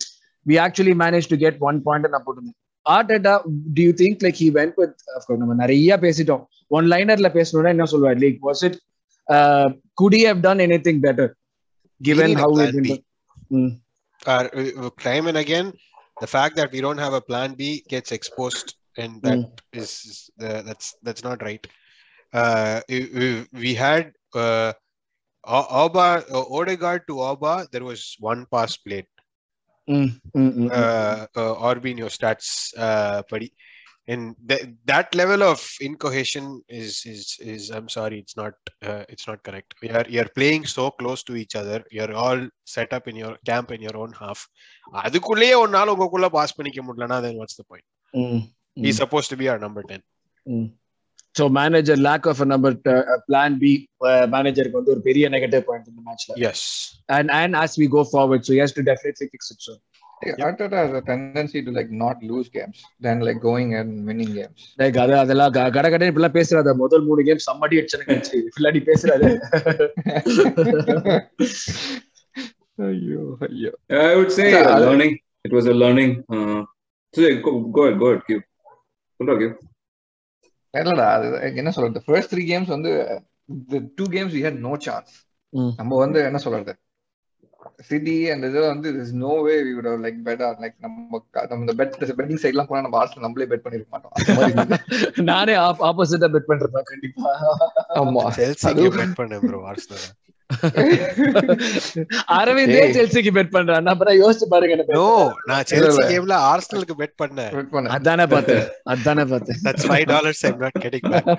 we actually managed to get one point நான் போட்டிருந்தேன் ஆர்டேட்டா do you think like he went with of course நம்ம நிறைய பேசிட்டோம் ஒன் லைனர்ல பேசணும்னா என்ன சொல்லுவார் like was it uh, could he have done anything better given need a how plan it B. went Mm. uh, uh, time and again, the fact that we don't have a plan B gets exposed, and that is is the, that's that's not right. Uh, we- we- we had uh, O- Oba uh, Odegaard to Oba. There was one pass played. Mm, mm, mm, mm. Uh, uh, Orbi in your stats, uh, buddy. And th- that level of incohesion is is is I'm sorry, it's not uh, it's not correct. We are you're playing so close to each other. You're all set up in your camp in your own half. அதுக்குள்ளேயே ஒரு நாள் உங்களுக்குள்ள பாஸ் பண்ணிக்க முடியலனா then what's the point? Mm, He's mm, supposed to be our number 10. mm. So manager lack of a number uh, uh, plan B uh, managerக்கு வந்து ஒரு பெரிய நெகட்டிவ் பாயிண்ட் இந்த மேட்ச்ல Yes. and and as we go forward so he has to definitely fix it soon Arteta has a tendency to like not lose games than like going and winning games. Like அது அதெல்லாம் க- கட கடை இப்படிலாம் பேசுறாத முதல் மூணு கேம் சம்மடி அடிச்சு பிள்ளாடி பேசுறாரு ஐயோ ஐயோ I would say Yeah, a I- learning. It was a learning. Uh, so yeah, go, go ahead, go ahead, Q. Hold on, Q. இல்லடா அது என்ன சொல்றது ஃபர்ஸ்ட் த்ரீ கேம்ஸ் வந்து the two games we had no chance ம். நம்ம வந்து என்ன சொல்றது சிட்டி அண்ட் இதுல வந்து is no way we would like better like நம்ம க- நம்ம இந்த பெட் பெட்டிங் சைட்லாம் போனா நம்ம ஆர்சனல் நம்மளே பெட் பண்ணிருக்க மாட்டோம் அந்த மாதிரி இருந்தது. நானே ஆப்போசிட்டா பெட் பண்றேன் கண்டிப்பா ஆமா Chelsea அது- bet பண்ணேன் bro Arsenal. அரவிந்தே ஏய். செல்சிக்கு பெட் பண்றான் அப்புறம் யோசிச்சு பாருங்க என்ன No, bet. நான் இல்ல, Chelsea இல்ல. கேம்ல ஆர்சனலுக்கு bet பண்ணேன். bet பண்ணேன் அதானே பார்த்தேன் அதானே பார்த்தேன் That's five dollars I'm not getting back.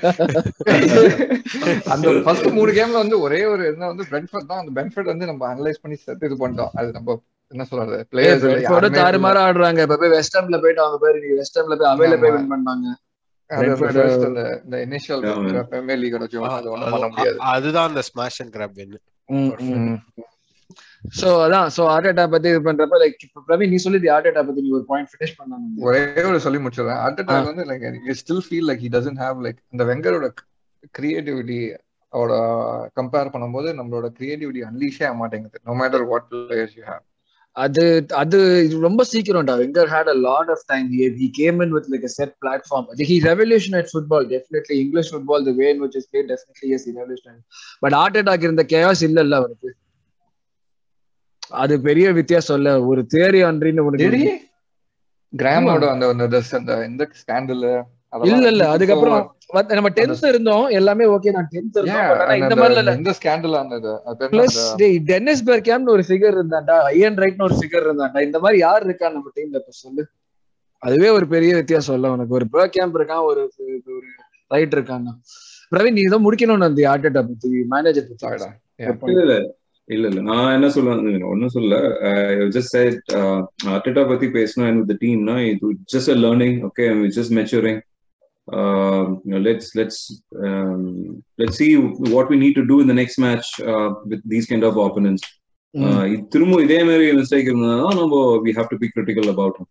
அந்த ஃபர்ஸ்ட் மூணு கேம்ல வந்து ஒரே ஒரு என்ன வந்து பென்ஃபர்ட் தான் அந்த பென்ஃபர்ட் வந்து நம்ம அனலைஸ் பண்ணி செத்து இது பண்ணிட்டோம் அது நம்ம என்ன சொல்றது பிளேயர்ஸ் பிரெட்ஃபோர்டு தாறுமாறா ஆடுறாங்க இப்ப போய் வெஸ்ட் ஹாம்ல போயிட்டு அவங்க பேர் நீங்க வெஸ்ட் ஹாம்ல போய் அவைல போய் ஆமா. வின் பண்ணாங்க Brentford Brentford, first அந்த இந்த இனிஷியல் Yeah, பிரீமியர் லீக் அது ஒண்ணும் பண்ண முடியாது அதுதான் அந்த ஸ்மாஷ் அண்ட் கிராப் win. ம். சோ அதான் சோ ஆர்டேட்டா பத்தி இது பண்றப்ப லைக் இப்ப பிரவீன் நீ சொல்லி ஆர்டேட்டா பத்தி நீ ஒரு பாயிண்ட் ஃபினிஷ் பண்ணாங்க ஒரே ஒரு சொல்லி முடிச்சிடுறேன் அட் வந்து like you still feel like he doesn't have like இந்த வெங்கரோட கிரியேட்டிவிட்டி அவட கம்பேர் பண்ணும்போது நம்மளோட கிரியேட்டிவிட்டி அன்லீஷே ஆக மாட்டேங்குது no matter what players you have அது அது இது ரொம்ப சீக்கிரம்டா Wenger had a lot of time he he came in with like a set platform he revolutionised football definitely English football the way in which is play definitely is revolution but ஆர்டேட்டாக்கு இருந்த கேஸ் இல்ல இல்ல அவருக்கு அது பெரிய வித்தியாசம் இல்ல ஒரு தேரி அன்றின்னு உனக்கு கிராமோட அந்த அந்த dress, அந்த இந்த ஸ்கேண்டல் இல்ல இல்ல அதுக்கப்புறம் வந்து நம்ம டென்த் இருந்தோம் எல்லாமே ஓகே நான் டென்த் இருந்தோம் but ஆனா இந்த மாதிரி இல்ல இந்த ஸ்கேண்டல் அந்த அது பேர் பிளஸ் அந்த- டேய் டென்னிஸ் பெர்கேம்னு ஒரு ஃபிகர் இருந்தான்டா ஐயன் ரைட்னு ஒரு ஃபிகர் இருந்தான்டா இந்த மாதிரி யார் இருக்கா நம்ம டீம்ல இப்ப சொல்லு அதுவே ஒரு பெரிய வித்தியாசம் இல்ல உனக்கு ஒரு பெர்கேம் இருக்கான் ஒரு ஒரு ரைட் இருக்காங்க பிரவீன் நீ இதை முடிக்கணும்னு அந்த ஆர்டேட்டா பத்தி மேனேஜர் பத்தி Sorry டா. இல்ல இல்ல இல்ல இல்ல நான் என்ன சொல்ல ஒன்னும் சொல்ல ஜஸ்ட் செட் அட்டா பத்தி பேசணும் அண்ட் வித் டீம்னா இது just a learning okay just maturing let's let's let's see what we need to do in the next match uh, with these kind of opponents uh, இது திரும்ப இதே மாதிரி மிஸ்டேக் இருந்தா நம்ம we have to be critical about him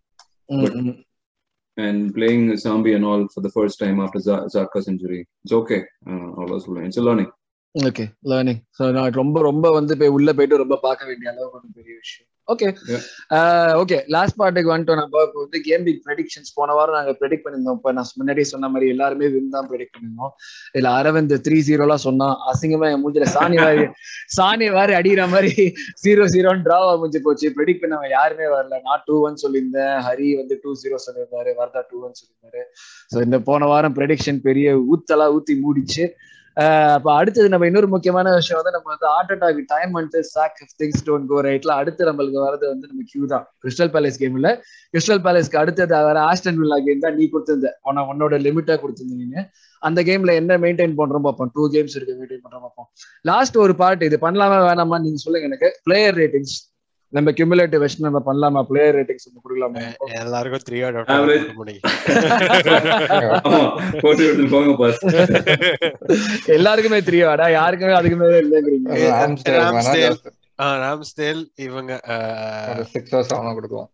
and playing Zambi and all for the first time after Z- Zarka's injury it's okay uh, அவ்வளவு சொல்லுவேன் it's a learning okay learning so நான் ரொம்ப ரொம்ப வந்து போய் உள்ள போயிட்டு ரொம்ப பார்க்க வேண்டிய அளவுக்கு ஒரு பெரிய விஷயம் ஓகே Yeah. ஓகே லாஸ்ட் பார்ட்டுக்கு வந்துட்டோம் நம்ம இப்போ வந்து கேம் பிக் ப்ரெடிக்ஷன்ஸ் போன வாரம் நாங்க ப்ரெடிக்ட் பண்ணியிருந்தோம் இப்போ நான் முன்னாடி சொன்ன மாதிரி எல்லாருமே வின் தான் ப்ரெடிக்ட் பண்ணியிருந்தோம் இதுல அரவிந்த் த்ரீ ஜீரோலாம் சொன்னான் அசிங்கமா என் மூஞ்சில சாணி வாரி சாணி வாரி அடிக்கிற மாதிரி ஜீரோ ஜீரோன்னு டிராவா முடிஞ்சு போச்சு ப்ரெடிக்ட் பண்ணவன் யாருமே வரல நான் டூ ஒன் சொல்லியிருந்தேன் ஹரி வந்து டூ ஜீரோ சொல்லியிருந்தாரு வரதா டூ ஒன் சொல்லியிருந்தாரு ஸோ இந்த போன வாரம் ப்ரெடிக்ஷன் பெரிய ஊத்தலா ஊத்தி மூடிச்சு ஆஹ் அப்ப அடுத்தது நம்ம இன்னொரு முக்கியமான விஷயம் வந்து நம்ம வந்து heart attack time and such things don't go ரைட்ல அடுத்து நம்மளுக்கு வரது வந்து நம்ம கியூ தான் கிறிஸ்டல் பேலஸ் கேம்ல கிறிஸ்டல் பேலஸ்க்கு அடுத்தது வர ஆஸ்டன் வில்லா கேம் தான் நீ கொடுத்திருந்த உன உன்னோட லிமிட்டா கொடுத்திருந்த நீங்க அந்த கேம்ல என்ன மெயின்டைன் பண்றோம் பார்ப்போம் டூ கேம்ஸ் இருக்கு மெயின்டைன் பண்றோம் பார்ப்போம் லாஸ்ட் ஒரு பார்ட் இது பண்ணலாமா வேணாமா நீங்க சொல்லுங்க எனக்கு பிளேயர் ரேட்டிங்ஸ் நம்ம கியூமுலேட்டிவ் வச்சு நம்ம பண்ணலாமா பிளேயர் ரேட்டிங்ஸ் நம்ம கொடுக்கலாமா எல்லாருக்கும் த்ரீ அவுட் ஆஃப் Average. முடியும் ஆமா போட்டு எடுத்துட்டு போங்க பாஸ் எல்லாருக்குமே தெரியாடா யாருக்குமே அதுக்கு மேல இல்லைங்கிறீங்க அது Ramsdale வேணா Ramsdale. ஜாஸ்தி. ராம்ஸ்டேல் இவங்க ஆஹ், ஒரு six or seven ஆ கொடுக்கலாம்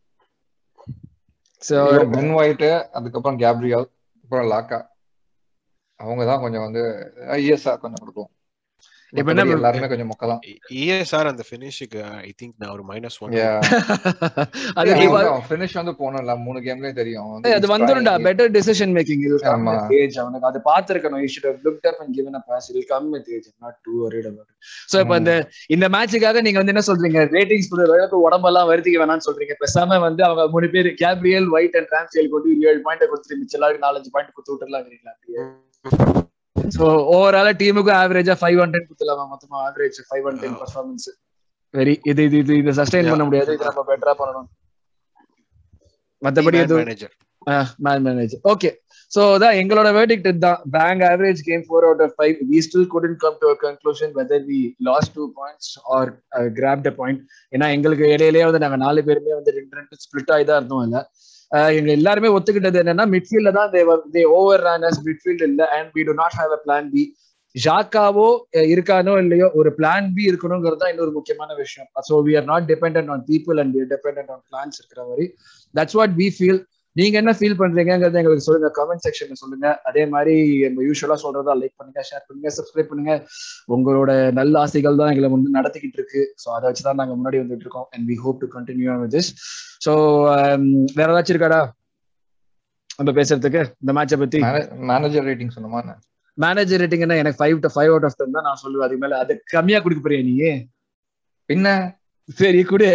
ஸோ பென் ஒயிட் அதுக்கப்புறம் கேப்ரியல் அப்புறம் லாக்கா அவங்க தான் கொஞ்சம் வந்து ஐஎஸ்ஆர் கொஞ்சம் கொடுக்கும் இப்ப என்ன மத்தபடி எல்லாருமே கொஞ்சம் மொக்கலாம் இஎஸ்ஆர் அந்த ஃபினிஷுக்கு ஐ திங்க் நான் ஒரு மைனஸ் ஒன் அது he was- ஃபினிஷ் வந்து போனோம்ல மூணு கேம்லயும் தெரியும் வந்து ஏய், அது he's வந்துரும்டா trying. பெட்டர் டிசிஷன் மேக்கிங் இது ஆமா. ஏஜ் அவனுக்கு அது பாத்துருக்கணும் you should have looked up and given a pass it will come with age not too worried about it so இப்போ இந்த இந்த மேட்சுக்காக நீங்க வந்து என்ன சொல்றீங்க ரேட்டிங்ஸ் அளவுக்கு உடம்பெல்லாம் வருத்திக்க வேணாம்னு சொல்றீங்க பேசாம வந்து அவங்க மூணு பேர் கேப்ரியல் ஒயிட் அண்ட் டிரான்ஸ்ஃபியல் கொண்டு ஏழு பாயிண்ட் கொடுத்துட்டு மிச்சம் எல்லாரும் நாலஞ்சு பாயிண்ட் கொடுத்து விட்டுலாம் அப்படியே சோ ஓவரால டீமுக்கும் ஆவரேஜா ஃபைவ் ஹண்ட்ரட் குத்துலாமா மொத்தமா average five hundred performance very இது இது இது இதை சஸ்டைன் பண்ண முடியாது இது நம்ம பெட்டரா பண்ணணும் மத்தபடி எதுவும் manager man manager okay so அதான் எங்களோட வேர்டிக்ட் இதுதான் bang average game four out of five we still couldn't come to conclusion whether we lost two points or grabbed a point ஏன்னா எங்களுக்கு இடையிலேயே வந்து நாங்க நாலு பேருமே வந்து ரெண்டு ரெண்டு ஸ்பிளிட் ஆகி தான் இருந்தோம் இல்ல அஹ் எங்க எல்லாருமே ஒத்துக்கிட்டது என்னன்னா மிட்ஃபீல்ட்ல தான் they they over runners midfield இல்ல and we do not have a plan B ஜாக்காவோ அஹ் இருக்கானோ இல்லையோ ஒரு பிளான் பி இருக்கணுங்கிறது தான் இன்னொரு முக்கியமான விஷயம் so we are not depend on people and depend on plans இருக்கிற மாதிரி தட்ஸ் வாட் வி ஃபீல் நீங்க என்ன ஃபீல் பண்றீங்கங்கிறத எங்களுக்கு சொல்லுங்க கமெண்ட் செக்ஷன்ல சொல்லுங்க அதே மாதிரி நம்ம யூஸ்வலா சொல்றதா லைக் பண்ணுங்க ஷேர் பண்ணுங்க சப்ஸ்கிரைப் பண்ணுங்க உங்களோட நல்ல ஆசைகள் தான் எங்களை வந்து நடத்திக்கிட்டு இருக்கு ஸோ அதை வச்சு தான் நாங்க முன்னாடி வந்துட்டு இருக்கோம் and we hope to continue with this so வேற ஏதாச்சும் இருக்காடா நம்ம பேசுறதுக்கு இந்த மேட்சை பத்தி மேனேஜர் ரேட்டிங் சொன்னமா மேனேஜர் ரேட்டிங்னா எனக்கு five to five out of ten தான் நான் சொல்லுவேன் அதுக்கு மேல அது கம்மியா கொடுக்க போறியா நீ பின்ன சரி குடு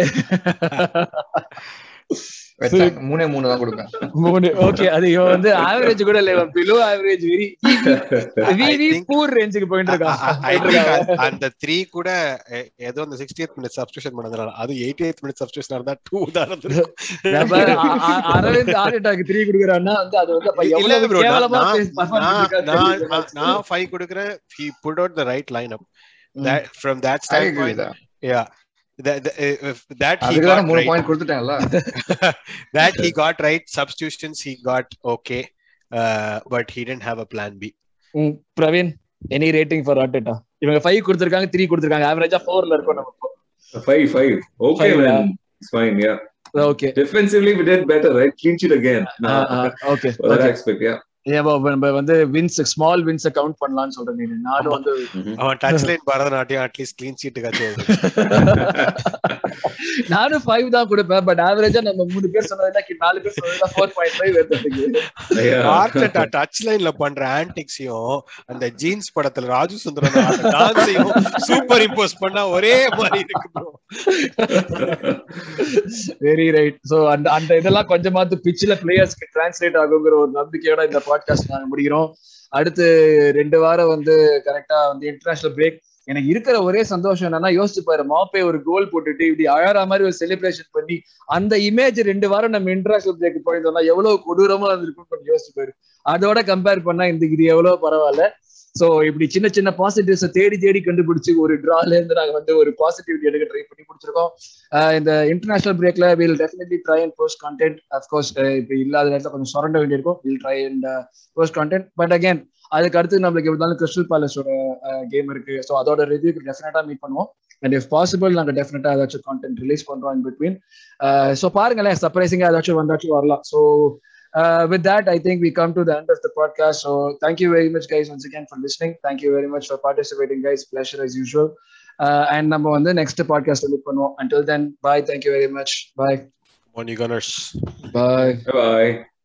வச்சா மூணே மூணு தான் கொடுப்பேன் மூணு ஓகே அது இவன் வந்து ஆவரேஜ் கூட இல்ல இவன் below average very we we think- poor ரேஞ்சுக்கு போயிட்டு I think இருக்கான் அந்த- அந்த த்ரீ கூட எ- ஏதோ அந்த சிக்ஸ்டி மினிட் சப்ஸ்டியூஷன் பண்ணதுனால அது எயிட்டி எய்த் மினிட் சப்ஸ்டியூஷன் இருந்தா டூ தான் இருந்திருக்கும். நம்ம அ- அ- அரவிந்த் ஹார்ட் அட்டாக் த்ரீ குடுக்குறான்னா வந்து அது வந்து அப்ப இல்ல எவ்வளவு bro, கேவலமா நான்- பேசி perform நான்- பண்ணிருக்காரு நான் தெரியுது நான்- match. நான் ஃபைவ் கொடுக்குறேன் he put out the right lineup ம். that from that I agree with standpoint that. yeah that that, uh, if that he அதுக்கு தானே got மூணு right பாயிண்ட் கொடுத்துட்டேன்ல that he got right substitutions he got okay uh, but he didn't have a plan b ம், Praveen any rating for Arteta இவங்க ஃபைவ் கொடுத்துருக்காங்க த்ரீ கொடுத்துருக்காங்க ஆவரேஜா ஃபோர்ல இருக்கும் நம்ம Five, five. Okay, Five, man. It's fine, yeah. Okay Defensively, we did better, right? Clean sheet again. Nah, okay for that aspect, yeah. நம்ம வந்து வின்ஸ் ஸ்மால் வின்ஸ் கவுண்ட் பண்ணலாம்னு சொல்றேன் நீ நானும் வந்து Mhm. அவன் touch line Bharatanatyam at least clean சீட்டுக்காச்சும் நானும் ஃபைவ் தான் கொடுப்பேன் பட் ஆவரேஜா நம்ம மூணு பேர் சொன்னதுல நாலு பேர் சொன்னதுல ஃபோர் பாயிண்ட் ஃபைவ் எடுத்துக்கு yeah. ஆர்டெட்டா டச் லைன்ல பண்ற ஆன்டிக்ஸையும் அந்த ஜீன்ஸ் படத்துல ராஜு சுந்தரம் டான்ஸையும் சூப்பர் இம்போஸ் பண்ணா ஒரே மாதிரி இருக்கு bro. வெரி ரைட் சோ அந்த அந்த இதெல்லாம் கொஞ்சமாவது பிச்சில் பிளேயர்ஸ்க்கு டிரான்ஸ்லேட் ஆகுங்கிற ஒரு நம்பிக்கையோட இந்த பாட்காஸ்ட் நாங்க முடிக்கிறோம் அடுத்து ரெண்டு வாரம் வந்து கரெக்டா வந்து இன்டர்நேஷனல் பிரேக் எனக்கு இருக்கிற ஒரே சந்தோஷம் என்னன்னா யோசிச்சு பாரு மாப்பே ஒரு கோல் போட்டுட்டு இப்படி அழற மாதிரி ஒரு செலிப்ரேஷன் பண்ணி அந்த இமேஜ் ரெண்டு வாரம் நம்ம இன்டர்நேஷனல் பிரேக் போயிருந்தோம்னா எவ்வளவு கொடூரமா இருந்திருக்கும் கொஞ்சம் யோசிச்சு பாரு அதோட கம்பேர் பண்ணா இந்த இது எவ்வளவு பரவாயில்ல சோ இப்படி சின்ன சின்ன பாசிட்டிவ்ஸ் தேடி தேடி கண்டுபிடிச்சு ஒரு டிரால இருந்து நாங்க வந்து ஒரு பாசிட்டிவிட்டி எடுக்க ட்ரை பண்ணி முடிச்சிருக்கோம் ஆஹ் இந்த இன்டர்நேஷனல் பிரேக்ல will definitely try and post content of course இப்போ இல்லாத நேரத்தில் கொஞ்சம் சுரண்ட வேண்டியிருக்கும் will try and post content but again அதுக்கு அடுத்து நம்மளுக்கு எப்படினாலும் கிறிஸ்டல் பேலஸோட கேம் இருக்கு ஸோ அதோட ரிவ்யூக்கு டெஃபினட்டா மீட் பண்ணுவோம் அண்ட் இஃப் பாசிபிள் நாங்கள் டெஃபினட்டா ஏதாச்சும் கான்டென்ட் ரிலீஸ் பண்றோம் இன் பிட்வீன் ஸோ பாருங்களேன் சர்ப்ரைசிங்கா ஏதாச்சும் வந்தாச்சும் வரலாம் so uh, with that, I think we come to the end of the podcast. So thank you very much, guys, once again for listening. Thank you very much for participating, guys. Pleasure as usual. Uh, and நம்ம வந்து next podcast meet பண்ணுவோம். Until then, bye. Thank you very much. Bye. Come on, you gunners. Bye. Bye.